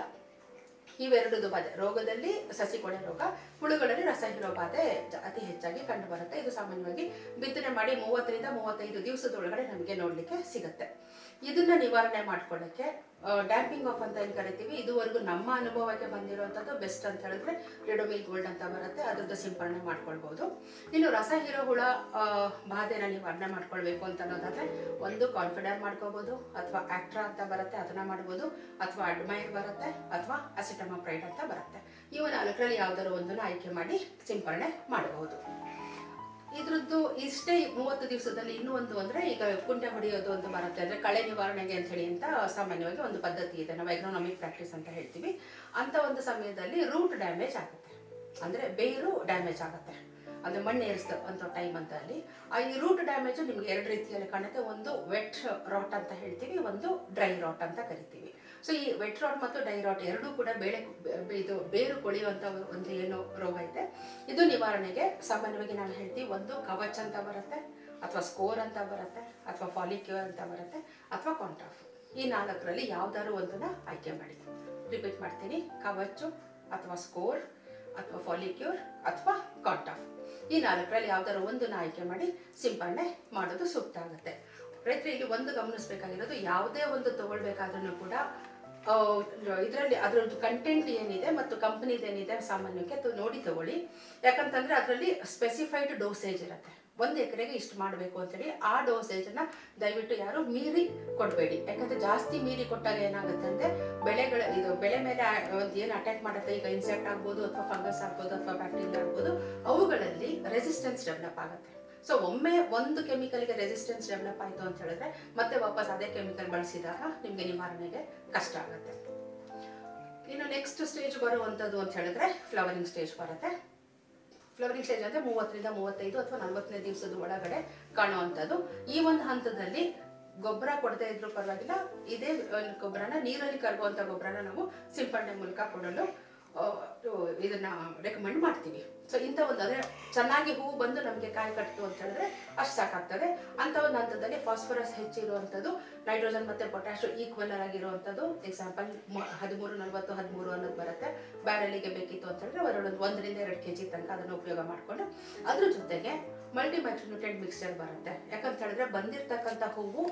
Speaker 1: ಇವೆರಡದು ಬಾಧೆ ರೋಗದಲ್ಲಿ ಸಸಿ ಕೊಳೆ ರೋಗ ಹುಳುಗಳಲ್ಲಿ ರಸಹೀರೋ ಬಾಧೆ ಜ- ಅತಿ ಹೆಚ್ಚಾಗಿ ಕಂಡು ಬರುತ್ತೆ ಇದು ಸಾಮಾನ್ಯವಾಗಿ ಬಿತ್ತನೆ ಮಾಡಿ ಮೂವತ್ತರಿಂದ ಮೂವತ್ತೈದು ದಿವಸದ ಒಳಗಡೆ ನಮಗೆ ನೋಡ್ಲಿಕ್ಕೆ ಸಿಗುತ್ತೆ ಇದನ್ನ ನಿವಾರಣೆ ಮಾಡ್ಕೊಳ್ಳಕ್ಕೆ ಡ್ಯಾಂಪಿಂಗ್ ಆಫ್ ಅಂತ ಏನ್ ಕರಿತೀವಿ ಇದುವರೆಗೂ ನಮ್ಮ ಅನುಭವಕ್ಕೆ ಬಂದಿರುವಂತದ್ದು ಬೆಸ್ಟ್ ಅಂತ ಹೇಳಿದ್ರೆ ರಿಡೋಮಿಲ್ ಗೋಲ್ಡ್ ಅಂತ ಬರುತ್ತೆ ಅದ್ರದ್ದು ಸಿಂಪರಣೆ ಮಾಡ್ಕೊಳ್ಬಹುದು ಇನ್ನು ರಸ ಹೀರೋ ಹುಳ ಆ, ಬಾಧೆನ ನಿವಾರಣೆ ಮಾಡ್ಕೊಳ್ಬೇಕು ಅಂತ ಅನ್ನೋದಾದ್ರೆ ಒಂದು ಕಾನ್ಫಿಡರ್ ಮಾಡ್ಕೋಬಹುದು ಅಥವಾ ಆಕ್ಟ್ರಾ ಅಂತ ಬರುತ್ತೆ ಅದನ್ನ ಮಾಡ್ಬೋದು ಅಥವಾ ಅಡ್ಮೈರ್ ಬರುತ್ತೆ ಅಥವಾ ಅಸಿಟಮಪ್ರೈಡ್ ಅಂತ ಬರುತ್ತೆ ಇವು ನಾಲ್ಕರಲ್ಲಿ ಯಾವ್ದಾದ್ರು ಒಂದನ್ನು ಆಯ್ಕೆ ಮಾಡಿ ಸಿಂಪರಣೆ ಮಾಡಬಹುದು ಇದ್ರದ್ದು ಇಷ್ಟೇ ಮೂವತ್ತು ದಿವಸದಲ್ಲಿ ಇನ್ನೂ ಒಂದು ಅಂದ್ರೆ ಈಗ ಕುಂಟೆ ಹೊಡೆಯೋದು ಒಂದು ಬರುತ್ತೆ ಅಂದ್ರೆ ಕಳೆ ನಿವಾರಣೆಗೆ ಅಂತ ಹೇಳಿ ಅಂತ ಸಾಮಾನ್ಯವಾಗಿ ಒಂದು ಪದ್ಧತಿ ಇದೆ ನಾವು ಎಗ್ರೋನಾಮಿಕ್ ಪ್ರಾಕ್ಟೀಸ್ ಅಂತ ಹೇಳ್ತೀವಿ ಅಂತ ಒಂದು ಸಮಯದಲ್ಲಿ ರೂಟ್ ಡ್ಯಾಮೇಜ್ ಆಗುತ್ತೆ ಅಂದ್ರೆ ಬೇರು ಡ್ಯಾಮೇಜ್ ಆಗುತ್ತೆ ಅಂದ್ರೆ ಮಣ್ಣು ಏರಿಸ್ತ ಅಂತ ಟೈಮ್ ಅಂತ ಅಲ್ಲಿ ಆ ಈ ರೂಟ್ ಡ್ಯಾಮೇಜ್ ನಿಮ್ಗೆ ಎರಡು ರೀತಿಯಲ್ಲಿ ಕಾಣುತ್ತೆ ಒಂದು ವೆಟ್ ರಾಟ್ ಅಂತ ಹೇಳ್ತೀವಿ ಒಂದು ಡ್ರೈ ರಾಟ್ ಅಂತ ಕರಿತೀವಿ ಸೊ ಈ ವೆಟ್ ರಾಟ್ ಮತ್ತು ಡೈ ರಾಟ್ ಎರಡೂ ಕೂಡ ಬೇಳೆ ಬೆ- ಇದು ಬೇರು ಕೊಳೆಯುವಂತ ಒಂದು ಏನು ರೋಗ ಇದೆ ಇದು ನಿವಾರಣೆಗೆ ಸಾಮಾನ್ಯವಾಗಿ ನಾವು ಹೇಳ್ತೀವಿ ಒಂದು ಕವಚ್ ಅಂತ ಬರುತ್ತೆ ಅಥವಾ ಸ್ಕೋರ್ ಅಂತ ಬರುತ್ತೆ ಅಥವಾ ಫಾಲಿಕ್ಯೂರ್ ಅಂತ ಬರುತ್ತೆ ಅಥವಾ ಕಾಂಟಾಫ್ ಈ ನಾಲ್ಕರಲ್ಲಿ ಯಾವ್ದಾದ್ರು ಒಂದನ್ನ ಆಯ್ಕೆ ಮಾಡಿ ರಿಪೀಟ್ ಮಾಡ್ತೀನಿ ಕವಚು ಅಥವಾ ಸ್ಕೋರ್ ಅಥವಾ ಫಾಲಿಕ್ಯೂರ್ ಅಥವಾ ಕಾಂಟಾಫ್ ಈ ನಾಲ್ಕರಲ್ಲಿ ಯಾವ್ದಾದ್ರು ಒಂದನ್ನ ಆಯ್ಕೆ ಮಾಡಿ ಸಿಂಪರಣೆ ಮಾಡೋದು ಸೂಕ್ತ ಆಗುತ್ತೆ ರೈತರು ಇಲ್ಲಿ ಒಂದು ಗಮನಿಸಬೇಕಾಗಿರೋದು ಯಾವುದೇ ಒಂದು ತಗೊಳ್ಬೇಕಾದ್ರೂ ಕೂಡ ಇದರಲ್ಲಿ ಅದರದ್ದು ಕಂಟೆಂಟ್ ಏನಿದೆ ಮತ್ತು ಕಂಪನಿದು ಏನಿದೆ ಸಾಮಾನ್ಯಕ್ಕೆ ಅದು ನೋಡಿ ತಗೊಳ್ಳಿ ಯಾಕಂತಂದ್ರೆ ಅದರಲ್ಲಿ ಸ್ಪೆಸಿಫೈಡ್ ಡೋಸೇಜ್ ಇರುತ್ತೆ ಒಂದು ಎಕರೆಗೆ ಇಷ್ಟು ಮಾಡಬೇಕು ಅಂತೇಳಿ ಆ ಡೋಸೇಜನ್ನ ದಯವಿಟ್ಟು ಯಾರು ಮೀರಿ ಕೊಡಬೇಡಿ ಯಾಕಂದ್ರೆ ಜಾಸ್ತಿ ಮೀರಿ ಕೊಟ್ಟಾಗ ಏನಾಗುತ್ತೆ ಅಂದ್ರೆ ಬೆಳೆಗಳ ಇದು ಬೆಳೆ ಮೇಲೆ ಆ- ಒಂದು ಏನು ಅಟ್ಯಾಕ್ ಮಾಡುತ್ತೆ ಈಗ ಇನ್ಸೆಕ್ಟ್ ಆಗ್ಬೋದು ಅಥವಾ ಫಂಗಸ್ ಆಗ್ಬೋದು ಅಥವಾ ಬ್ಯಾಕ್ಟೀರಿಯಾ ಆಗ್ಬೋದು ಅವುಗಳಲ್ಲಿ ರೆಸಿಸ್ಟೆನ್ಸ್ ಡೆವಲಪ್ ಆಗುತ್ತೆ ಸೊ ಒಮ್ಮೆ ಒಂದು ಕೆಮಿಕಲ್ಗೆ ರೆಸಿಸ್ಟೆನ್ಸ್ ಡೆವಲಪ್ ಆಯಿತು ಅಂತ ಹೇಳಿದ್ರೆ ಮತ್ತೆ ವಾಪಸ್ ಅದೇ ಕೆಮಿಕಲ್ ಬಳಸಿದಾಗ ನಿಮಗೆ ನಿವಾರಣೆಗೆ ಕಷ್ಟ ಆಗುತ್ತೆ ಇನ್ನು ನೆಕ್ಸ್ಟ್ ಸ್ಟೇಜ್ ಬರುವಂಥದ್ದು ಅಂತ ಹೇಳಿದ್ರೆ ಫ್ಲವರಿಂಗ್ ಸ್ಟೇಜ್ ಬರುತ್ತೆ ಫ್ಲವರಿಂಗ್ ಸ್ಟೇಜ್ ಅಂದ್ರೆ ಮೂವತ್ತರಿಂದ ಮೂವತ್ತೈದು ಅಥವಾ ನಲವತ್ತನೇ ದಿವಸದ ಒಳಗಡೆ ಕಾಣುವಂಥದ್ದು ಈ ಒಂದು ಹಂತದಲ್ಲಿ ಗೊಬ್ಬರ ಕೊಡದೇ ಇದ್ರೂ ಪರವಾಗಿಲ್ಲ ಇದೇ ಆ, ಗೊಬ್ಬರನ ನೀರಲ್ಲಿ ಕರಗುವಂಥ ಗೊಬ್ಬರನ ನಾವು ಸಿಂಪಡಣೆ ಮೂಲಕ ಕೊಡಲು ಆ, ಇದನ್ನ ರೆಕಮೆಂಡ್ ಮಾಡ್ತೀವಿ ಸೊ ಇಂಥ ಒಂದು ಅಂದ್ರೆ ಚೆನ್ನಾಗಿ ಹೂವು ಬಂದು ನಮಗೆ ಕಾಯಿ ಕಟ್ಟಿತು ಅಂತ ಹೇಳಿದ್ರೆ ಅಷ್ಟು ಸಾಕಾಗ್ತದೆ ಅಂತ ಒಂದು ಹಂತದಲ್ಲಿ ಫಾಸ್ಫರಸ್ ಹೆಚ್ಚಿರುವಂಥದ್ದು ನೈಟ್ರೋಜನ್ ಮತ್ತೆ ಪೊಟ್ಯಾಶ್ ಈಕ್ವಲ್ ಆಗಿರುವಂಥದ್ದು ಎಕ್ಸಾಂಪಲ್ ಹದಿಮೂರು ನಲವತ್ತು ಹದಿಮೂರು ಅನ್ನೋದು ಬರುತ್ತೆ ಬ್ಯಾರಲಿಗೆ ಬೇಕಿತ್ತು ಅಂತ ಹೇಳಿದ್ರೆ ಒಂದು ಒಂದರಿಂದ ಎರಡು ಕೆ ಜಿ ತನಕ ಅದನ್ನು ಉಪಯೋಗ ಮಾಡಿಕೊಂಡು ಅದ್ರ ಜೊತೆಗೆ ಮಲ್ಟಿ ಮೈಕ್ರೋನ್ಯೂಟ್ರೆಂಟ್ ಮಿಕ್ಸ್ಚರ್ ಬರುತ್ತೆ ಯಾಕಂತ ಹೇಳಿದ್ರೆ ಬಂದಿರ್ತಕ್ಕಂಥ ಹೂವು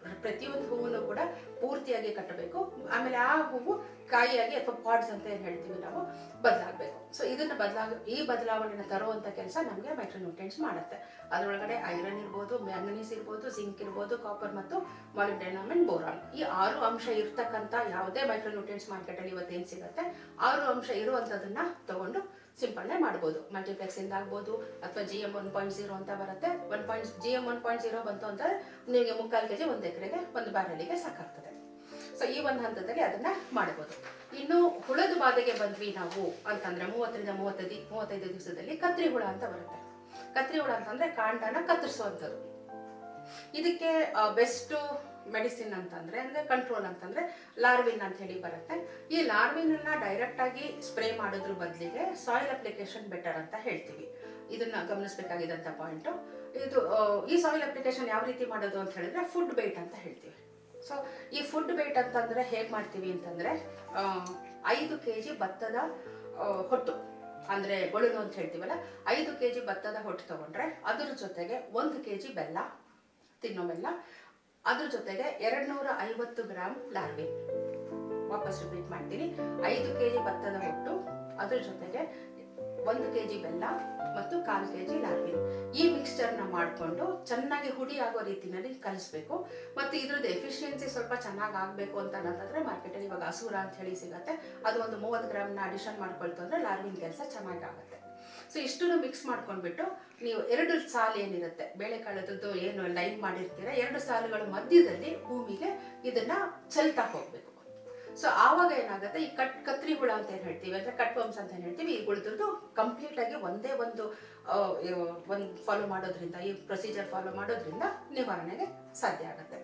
Speaker 1: ಪ್ರತಿಯೊಂದು ಹೂವನ್ನು ಕೂಡ ಪೂರ್ತಿಯಾಗಿ ಕಟ್ಟಬೇಕು ಆಮೇಲೆ ಆ ಹೂವು ಕಾಯಿಯಾಗಿ ಅಥವಾ ಪಾಡ್ಸ್ ಅಂತ ಏನು ಹೇಳ್ತೀವಿ ನಾವು ಬದಲಾಗಬೇಕು ಸೊ ಇದನ್ನ ಬದಲಾಗ ಈ ಬದಲಾವಣೆನ ತರುವಂತ ಕೆಲಸ ನಮಗೆ ಮೈಕ್ರೋನ್ಯೂಟ್ರಿಯೆಂಟ್ಸ್ ಮಾಡುತ್ತೆ ಅದರೊಳಗಡೆ ಐರನ್ ಇರ್ಬೋದು ಮ್ಯಾಂಗನೀಸ್ ಇರ್ಬೋದು ಜಿಂಕ್ ಇರ್ಬೋದು ಕಾಪರ್ ಮತ್ತು ಮಾಲಿಬ್ಡೆನಮ್ ಅಂಡ್ ಬೋರಾನ್ ಈ ಆರು ಅಂಶ ಇರ್ತಕ್ಕಂಥ ಯಾವುದೇ ಮೈಕ್ರೋನ್ಯೂಟ್ರಿಯೆಂಟ್ಸ್ ಮಾರ್ಕೆಟಲ್ಲಿ ಇವತ್ತೇನು ಸಿಗುತ್ತೆ ಆರು ಅಂಶ ಇರುವಂಥದ್ದನ್ನ ತಗೊಂಡು ಸಿಂಪಡಣೆ ಮಾಡ್ಬೋದು ಮಲ್ಟಿಪ್ಲೆಕ್ಸ್ ಇಂದ ಆಗ್ಬೋದು ಅಥವಾ G M one point zero ಅಂತ ಬರುತ್ತೆ one point G M one point zero ಬಂತು ಅಂತಂದ್ರೆ ನಿಮಗೆ ಮುಕ್ಕಾಲು ಕೆಜಿ ಒಂದು ಎಕರೆಗೆ ಒಂದು ಬ್ಯಾರಲಿಗೆ ಸಾಕಾಗ್ತದೆ ಸೊ ಈ ಒಂದು ಹಂತದಲ್ಲಿ ಅದನ್ನ ಮಾಡ್ಬೋದು ಇನ್ನು ಹುಳದ ಬಾಧೆಗೆ ಬಂದ್ವಿ ನಾವು ಅಂತಂದ್ರೆ ಮೂವತ್ತರಿಂದ ಮೂವತ್ತೈದು ಮೂವತ್ತೈದು ದಿವಸದಲ್ಲಿ ಕತ್ರಿ ಹುಳ ಅಂತ ಬರುತ್ತೆ ಕತ್ರಿ ಹುಳ ಅಂತಂದ್ರೆ ಕಾಂಡನ ಕತ್ತರಿಸುವಂಥದ್ದು ಇದಕ್ಕೆ ಬೆಸ್ಟ್ ಮೆಡಿಸಿನ್ ಅಂತಂದ್ರೆ ಅಂದ್ರೆ ಕಂಟ್ರೋಲ್ ಅಂತಂದ್ರೆ ಲಾರ್ವಿನ್ ಅಂತ ಹೇಳಿ ಬರುತ್ತೆ ಈ ಲಾರ್ವಿನ್ ಅನ್ನ ಡೈರೆಕ್ಟ್ ಆಗಿ ಸ್ಪ್ರೇ ಮಾಡೋದ್ರ ಬದಲಿಗೆ ಸಾಯಿಲ್ ಅಪ್ಲಿಕೇಶನ್ ಬೆಟರ್ ಅಂತ ಹೇಳ್ತೀವಿ ಇದನ್ನ ಗಮನಿಸಬೇಕಾಗಿದ್ದಂಥ ಪಾಯಿಂಟ್ ಇದು ಆ, ಈ ಸಾಯಿಲ್ ಅಪ್ಲಿಕೇಶನ್ ಯಾವ ರೀತಿ ಮಾಡೋದು ಅಂತ ಹೇಳಿದ್ರೆ ಫುಡ್ ಬೇಟ್ ಅಂತ ಹೇಳ್ತೀವಿ ಸೊ ಈ ಫುಡ್ ಬೇಟ್ ಅಂತಂದ್ರೆ ಹೇಗೆ ಮಾಡ್ತೀವಿ ಅಂತಂದ್ರೆ ಆ, ಐದು ಕೆ ಜಿ ಭತ್ತದ ಆ, ಹೊಟ್ಟು ಅಂದ್ರೆ ಗೊಳುನು ಅಂತ ಹೇಳ್ತೀವಲ್ಲ ಐದು ಕೆ ಜಿ ಭತ್ತದ ಹೊಟ್ಟು ತಗೊಂಡ್ರೆ ಅದ್ರ ಜೊತೆಗೆ ಒಂದು ಕೆ ಜಿ ಬೆಲ್ಲ ತಿನ್ನೋ ಬೆಲ್ಲ ಅದ್ರ ಜೊತೆಗೆ ಎರಡ್ ನೂರ ಐವತ್ತು ಗ್ರಾಮ್ ಲಾರ್ವಿ ವಾಪಸ್ ರಿಪೀಟ್ ಮಾಡ್ತೀನಿ ಐದು ಕೆ ಜಿ ಭತ್ತದ ಹೊಟ್ಟು ಅದ್ರ ಜೊತೆಗೆ ಒಂದು ಕೆ ಜಿ ಬೆಲ್ಲ ಮತ್ತು ಕಾಲು ಕೆ ಜಿ ಲಾರ್ವಿನ್ ಈ ಮಿಕ್ಸ್ಚರ್ನ ಮಾಡಿಕೊಂಡು ಚೆನ್ನಾಗಿ ಹುಡಿ ಆಗೋ ರೀತಿನಲ್ಲಿ ಕಲಿಸ್ಬೇಕು ಮತ್ತು ಇದ್ರದ್ದು ಎಫಿಷಿಯನ್ಸಿ ಸ್ವಲ್ಪ ಚೆನ್ನಾಗಿ ಆಗಬೇಕು ಅಂತ ಅನ್ನೋದಾದ್ರೆ ಮಾರ್ಕೆಟಲ್ಲಿ ಇವಾಗ ಹಸೂರ ಅಂತ ಹೇಳಿ ಸಿಗತ್ತೆ ಅದು ಒಂದು ಮೂವತ್ತು ಗ್ರಾಮ್ನ ಅಡಿಷನ್ ಮಾಡ್ಕೊಳ್ತು ಅಂದ್ರೆ ಲಾರ್ವಿನ್ ಕೆಲಸ ಚೆನ್ನಾಗಿ ಆಗುತ್ತೆ ಸೊ ಇಷ್ಟನ್ನು ಮಿಕ್ಸ್ ಮಾಡ್ಕೊಂಡ್ಬಿಟ್ಟು ನೀವು ಎರಡು ಸಾಲು ಏನಿರುತ್ತೆ ಬೇಳೆಕಾಳದ್ದು ಏನು ಲೈನ್ ಮಾಡಿರ್ತೀರ ಎರಡು ಸಾಲುಗಳ ಮಧ್ಯದಲ್ಲಿ ಭೂಮಿಗೆ ಇದನ್ನ ಚೆಲ್ತಾ ಹೋಗ್ಬೇಕು ಸೊ ಆವಾಗ ಏನಾಗುತ್ತೆ ಈ ಕಟ್ ಕತ್ರಿ ಹುಳ ಅಂತ ಏನ್ ಹೇಳ್ತೀವಿ ಅಂದ್ರೆ ಕಟ್ ವರ್ಮ್ಸ್ ಅಂತ ಏನ್ ಹೇಳ್ತೀವಿ ಈ ಉಳಿದ್ರದ್ದು ಕಂಪ್ಲೀಟ್ ಆಗಿ ಒಂದೇ ಒಂದು ಆ, ಇವ್- ಒಂದು ಫಾಲೋ ಮಾಡೋದ್ರಿಂದ ಈ ಪ್ರೊಸೀಜರ್ ಫಾಲೋ ಮಾಡೋದ್ರಿಂದ ನಿವಾರಣೆಗೆ ಸಾಧ್ಯ ಆಗುತ್ತೆ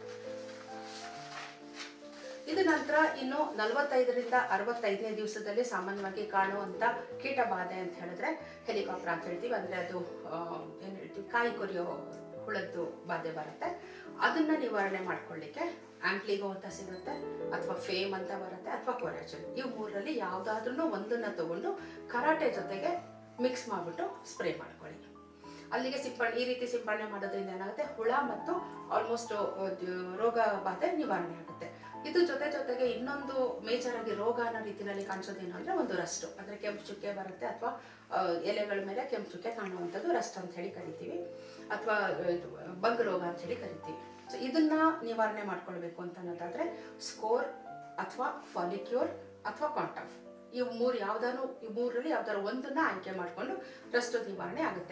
Speaker 1: ಇದು ನಂತರ ಇನ್ನು ನಲವತ್ತೈದರಿಂದ ಅರವತ್ತೈದನೇ ದಿವಸದಲ್ಲಿ ಸಾಮಾನ್ಯವಾಗಿ ಕಾಣುವಂತ ಕೀಟ ಬಾಧೆ ಅಂತ ಹೇಳಿದ್ರೆ ಹೆಲಿಕಾಪ್ಟರ್ ಅಂತ ಹೇಳ್ತೀವಿ ಅಂದ್ರೆ ಅದು ಆ, ಏನ್ ಹೇಳ್ತೀವಿ ಕಾಯಿ ಕೊರಿಯೋ ಹುಳದ್ದು ಬಾಧೆ ಬರುತ್ತೆ ಅದನ್ನ ನಿವಾರಣೆ ಮಾಡ್ಕೊಳ್ಳಿಕ್ಕೆ ಆಂಪ್ಲಿಗೋ ಅಂತ ಸಿಗುತ್ತೆ ಅಥವಾ ಫೇಮ್ ಅಂತ ಬರುತ್ತೆ ಅಥವಾ ಕೊರಾಚನ್ ಇವು ಮೂರರಲ್ಲಿ ಯಾವ್ದಾದ್ರೂ ಒಂದನ್ನ ತಗೊಂಡು ಕರಾಟೆ ಜೊತೆಗೆ ಮಿಕ್ಸ್ ಮಾಡ್ಬಿಟ್ಟು ಸ್ಪ್ರೇ ಮಾಡ್ಕೊಳ್ಳಿ ಅಲ್ಲಿಗೆ ಸಿಂಪಡಣೆ ಈ ರೀತಿ ಸಿಂಪಡಣೆ ಮಾಡೋದ್ರಿಂದ ಏನಾಗುತ್ತೆ ಹುಳ ಮತ್ತು ಆಲ್ಮೋಸ್ಟ್ ರೋಗ ಬಾಧೆ ನಿವಾರಣೆ ಆಗುತ್ತೆ ಇದು ಜೊತೆ ಜೊತೆಗೆ ಇನ್ನೊಂದು ಮೇಜರ್ ಆಗಿ ರೋಗ ಅನ್ನೋ ರೀತಿಯಲ್ಲಿ ಕಾಣಿಸೋದೇನು ಅಂದ್ರೆ ಒಂದು ರಸ್ಟ್ ಅಂದ್ರೆ ಕೆಂಪು ಚುಕ್ಕೆ ಬರುತ್ತೆ ಅಥವಾ ಎಲೆಗಳ ಮೇಲೆ ಕೆಂಪು ಚುಕ್ಕೆ ಕಾಣುವಂಥದ್ದು ರಸ್ಟ್ ಅಂತ ಹೇಳಿ ಕರಿತೀವಿ ಅಥವಾ ಬಂಗ್ ರೋಗ ಅಂತ ಹೇಳಿ ಕರಿತೀವಿ ಸೊ ಇದನ್ನ ನಿವಾರಣೆ ಮಾಡ್ಕೊಳ್ಬೇಕು ಅಂತ ಅನ್ನೋದಾದ್ರೆ ಸ್ಕೋರ್ ಅಥವಾ ಫಾಲಿಕ್ಯೂರ್ ಅಥವಾ ಕಾಂಟಾಫ್ ಇವು ಮೂರು ಯಾವ್ದಾನು ಈ ಮೂರರಲ್ಲಿ ಯಾವ್ದಾದ್ರು ಒಂದನ್ನ ಆಯ್ಕೆ ಮಾಡಿಕೊಂಡು ರಸ್ಟ್ ನಿವಾರಣೆ ಆಗುತ್ತೆ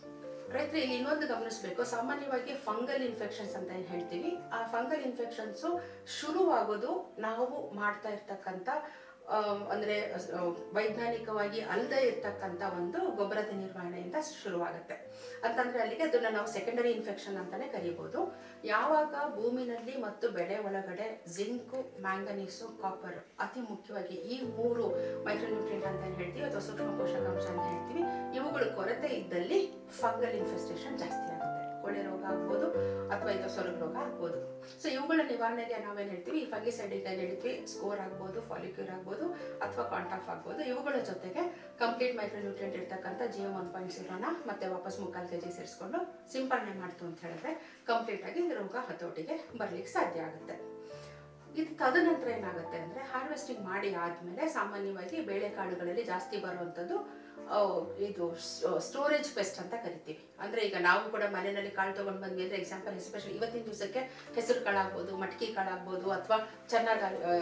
Speaker 1: ರೈತರು ಇಲ್ಲಿ ಇನ್ನೊಂದು ಗಮನಿಸಬೇಕು ಸಾಮಾನ್ಯವಾಗಿ ಫಂಗಲ್ ಇನ್ಫೆಕ್ಷನ್ಸ್ ಅಂತ ಏನ್ ಹೇಳ್ತೀವಿ ಆ ಫಂಗಲ್ ಇನ್ಫೆಕ್ಷನ್ಸ್ ಶುರುವಾಗೋದು ನಾವು ಮಾಡ್ತಾ ಇರ್ತಕ್ಕಂಥ ಆ, ಅಂದ್ರೆ ಆ, ವೈಜ್ಞಾನಿಕವಾಗಿ ಅಲ್ಲದೆ ಇರ್ತಕ್ಕಂಥ ಒಂದು ಗೊಬ್ಬರದ ನಿರ್ವಹಣೆಯಿಂದ ಶುರುವಾಗುತ್ತೆ ಅಂತಂದ್ರೆ ಅಲ್ಲಿಗೆ ಅದನ್ನ ನಾವು ಸೆಕೆಂಡರಿ ಇನ್ಫೆಕ್ಷನ್ ಅಂತಾನೆ ಕರಿಬಹುದು ಯಾವಾಗ ಭೂಮಿನಲ್ಲಿ ಮತ್ತು ಬೆಳೆ ಒಳಗಡೆ ಜಿಂಕು ಮ್ಯಾಂಗನೀಸು ಕಾಪರ್ ಅತಿ ಮುಖ್ಯವಾಗಿ ಈ ಮೂರು ಮೈಕ್ರೋನ್ಯೂಟ್ರಿಯೆಂಟ್ ಅಂತ ಏನ್ ಹೇಳ್ತೀವಿ ಅಥವಾ ಸೂಕ್ಷ್ಮ ಪೋಷಕಾಂಶ ಅಂತ ಹೇಳ್ತೀವಿ ಇವುಗಳು ಕೊರತೆ ಇದ್ದಲ್ಲಿ ಫಂಗಲ್ ಇನ್ಫೆಸ್ಟೇಷನ್ ಜಾಸ್ತಿ ಆಗುತ್ತೆ ಕೊಳೆ ರೋಗ ಆಗ್ಬೋದು ಅಥವಾ ಇದು ಸೊರಗು ರೋಗ ಆಗ್ಬೋದು ಸೊ ಇವುಗಳ ನಿವಾರಣೆಗೆ ನಾವೇನ್ ಹೇಳ್ತೀವಿ ಈ ಫಂಗಿಸೈಡ್ ಈಗ ಹೇಳ್ತೀವಿ ಸ್ಕೋರ್ ಆಗ್ಬೋದು ಫಾಲಿಕ್ಯೂರ್ ಆಗ್ಬೋದು ಅಥವಾ ಕಾಂಟಾಫ್ ಆಗ್ಬೋದು ಇವುಗಳ ಜೊತೆಗೆ ಕಂಪ್ಲೀಟ್ ಮೈಕ್ರೋನ್ಯೂಟ್ರಿಯೆಂಟ್ ಇರ್ತಕ್ಕಂಥ ಜಿಯೋ ಒನ್ ಪಾಯಿಂಟ್ ಜೀರೋನ ಮತ್ತೆ ವಾಪಸ್ ಮುಕ್ಕಾಲು ಕೆಜಿ ಸೇರಿಸ್ಕೊಂಡು ಸಿಂಪಡಣೆ ಮಾಡ್ತು ಅಂತ ಹೇಳಿದ್ರೆ ಕಂಪ್ಲೀಟ್ ಆಗಿ ರೋಗ ಹತೋಟಿಗೆ ಬರ್ಲಿಕ್ಕೆ ಸಾಧ್ಯ ಆಗುತ್ತೆ ಇದು ತದನಂತರ ಏನಾಗುತ್ತೆ ಅಂದ್ರೆ ಹಾರ್ವೆಸ್ಟಿಂಗ್ ಮಾಡಿ ಆದ್ಮೇಲೆ ಸಾಮಾನ್ಯವಾಗಿ ಬೇಳೆಕಾಳುಗಳಲ್ಲಿ ಜಾಸ್ತಿ ಬರುವಂಥದ್ದು ಆ, ಇದು ಸ್ಟೋರೇಜ್ ಪೆಸ್ಟ್ ಅಂತ ಕರಿತೀವಿ ಅಂದ್ರೆ ಈಗ ನಾವು ಕೂಡ ಮನೆಯಲ್ಲಿ ಕಾಳು ತಗೊಂಡು ಬಂದ್ವಿ ಅಂದ್ರೆ ಎಕ್ಸಾಂಪಲ್ ಎಸ್ಪೆಷಲಿ ಇವತ್ತಿನ ದಿವಸಕ್ಕೆ ಹೆಸರು ಕಾಳಾಗ್ಬೋದು ಮಟಕಿ ಕಾಳಾಗ್ಬೋದು ಅಥವಾ ಚೆನ್ನಾಗಿ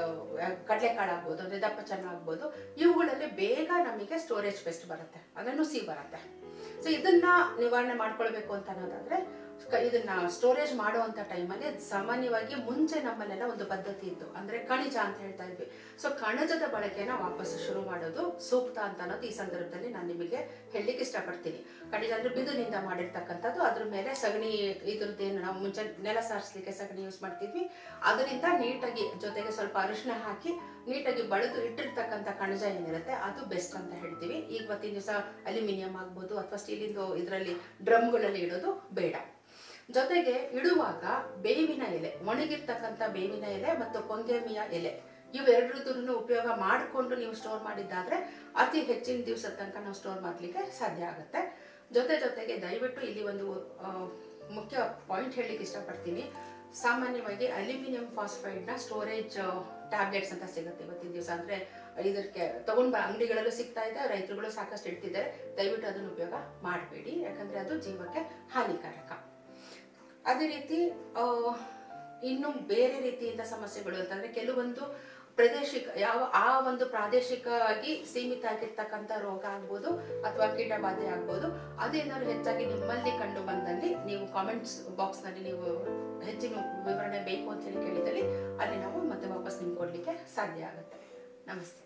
Speaker 1: ಕಡಲೆ ಕಾಳಾಗ್ಬೋದು ಅಂದ್ರೆ ದಪ್ಪ ಚೆನ್ನಾಗ್ಬೋದು ಇವುಗಳಲ್ಲಿ ಬೇಗ ನಮಗೆ ಸ್ಟೋರೇಜ್ ಪೆಸ್ಟ್ ಬರುತ್ತೆ ಅಂದ್ರೆ ನುಸಿ ಬರುತ್ತೆ ಸೊ ಇದನ್ನ ನಿವಾರಣೆ ಮಾಡ್ಕೊಳ್ಬೇಕು ಅಂತ ಅನ್ನೋದಾದ್ರೆ ಕ- ಇದನ್ನ ಸ್ಟೋರೇಜ್ ಮಾಡುವಂತ ಟೈಮಲ್ಲಿ ಸಾಮಾನ್ಯವಾಗಿ ಮುಂಚೆ ನಮ್ಮಲ್ಲೆಲ್ಲ ಒಂದು ಪದ್ಧತಿ ಇತ್ತು ಅಂದ್ರೆ ಕಣಿಜ ಅಂತ ಹೇಳ್ತಾ ಇದ್ವಿ ಸೊ ಕಣಜದ ಬಳಕೆನ ವಾಪಸ್ ಶುರು ಮಾಡೋದು ಸೂಕ್ತ ಅಂತ ಅನ್ನೋದು ಈ ಸಂದರ್ಭದಲ್ಲಿ ನಾನು ನಿಮಗೆ ಹೇಳಲಿಕ್ಕೆ ಇಷ್ಟಪಡ್ತೀನಿ ಕಣಿಜ ಅಂದ್ರೆ ಬಿದಿರಿನಿಂದ ಮಾಡಿರ್ತಕ್ಕಂಥದ್ದು ಅದ್ರ ಮೇಲೆ ಸಗಣಿ ಇದ್ರದ್ದೇನು ನಾವು ಮುಂಚೆ ನೆಲ ಸಾರಿಸ್ಲಿಕ್ಕೆ ಸಗಣಿ ಯೂಸ್ ಮಾಡ್ತಿದ್ವಿ ಅದರಿಂದ ನೀಟಾಗಿ ಜೊತೆಗೆ ಸ್ವಲ್ಪ ಅರಿಶಿನ ಹಾಕಿ ನೀಟಾಗಿ ಬಳಿದು ಇಟ್ಟಿರ್ತಕ್ಕಂಥ ಕಣಜ ಏನಿರುತ್ತೆ ಅದು ಬೆಸ್ಟ್ ಅಂತ ಹೇಳ್ತೀವಿ ಇವತ್ತಿನ ದಿವಸ ಅಲ್ಯೂಮಿನಿಯಂ ಆಗ್ಬೋದು ಅಥವಾ ಸ್ಟೀಲಿಂದು ಇದರಲ್ಲಿ ಡ್ರಮ್ಗಳಲ್ಲಿ ಇಡೋದು ಬೇಡ ಜೊತೆಗೆ ಇಡುವಾಗ ಬೇವಿನ ಎಲೆ ಒಣಗಿರ್ತಕ್ಕಂಥ ಬೇವಿನ ಎಲೆ ಮತ್ತು ಪೊಂಗೆಮಿಯ ಎಲೆ ಇವೆರಡರದ್ದು ಉಪಯೋಗ ಮಾಡಿಕೊಂಡು ನೀವು ಸ್ಟೋರ್ ಮಾಡಿದ್ದಾದ್ರೆ ಅತಿ ಹೆಚ್ಚಿನ ದಿವಸದ ತನಕ ನಾವು ಸ್ಟೋರ್ ಮಾಡ್ಲಿಕ್ಕೆ ಸಾಧ್ಯ ಆಗುತ್ತೆ ಜೊತೆ ಜೊತೆಗೆ ದಯವಿಟ್ಟು ಇಲ್ಲಿ ಒಂದು ಆ, ಮುಖ್ಯ ಪಾಯಿಂಟ್ ಹೇಳಲಿಕ್ಕೆ ಇಷ್ಟಪಡ್ತೀನಿ ಸಾಮಾನ್ಯವಾಗಿ ಅಲ್ಯೂಮಿನಿಯಂ ಫಾಸ್ಫೈಡ್ನ ಸ್ಟೋರೇಜ್ ಟ್ಯಾಬ್ಲೆಟ್ಸ್ ಅಂತ ಸಿಗುತ್ತೆ ಇವತ್ತಿನ ದಿವಸ ಅಂದರೆ ಇದಕ್ಕೆ ತಗೊಂಡ್ ಬ ಅಂಗಡಿಗಳಲ್ಲೂ ಸಿಗ್ತಾ ಇದೆ ರೈತರುಗಳು ಸಾಕಷ್ಟು ಇಡ್ತಿದ್ದಾರೆ ದಯವಿಟ್ಟು ಅದನ್ನು ಉಪಯೋಗ ಮಾಡಬೇಡಿ ಯಾಕಂದರೆ ಅದು ಜೀವಕ್ಕೆ ಹಾನಿಕಾರಕ ಅದೇ ರೀತಿ ಆ, ಇನ್ನು ಬೇರೆ ರೀತಿಯಿಂದ ಸಮಸ್ಯೆಗಳು ಅಂತಂದ್ರೆ ಕೆಲವೊಂದು ಪ್ರಾದೇಶಿಕ ಯಾವ ಆ ಒಂದು ಪ್ರಾದೇಶಿಕವಾಗಿ ಸೀಮಿತ ಆಗಿರ್ತಕ್ಕಂಥ ರೋಗ ಆಗ್ಬೋದು ಅಥವಾ ಕೀಟಬಾಧೆ ಆಗ್ಬೋದು ಅದೇನಾದ್ರು ಹೆಚ್ಚಾಗಿ ನಿಮ್ಮಲ್ಲಿ ಕಂಡು ಬಂದಲ್ಲಿ ನೀವು ಕಾಮೆಂಟ್ಸ್ ಬಾಕ್ಸ್ನಲ್ಲಿ ನೀವು ಹೆಚ್ಚಿನ ವಿವರಣೆ ಬೇಕು ಅಂತ ಹೇಳಿ ಕೇಳಿದಲ್ಲಿ ಅಲ್ಲಿ ನಾವು ಮತ್ತೆ ವಾಪಸ್ ನಿಮ್ಗೆ ಕೊಡಲಿಕ್ಕೆ ಸಾಧ್ಯ ಆಗುತ್ತೆ ನಮಸ್ತೆ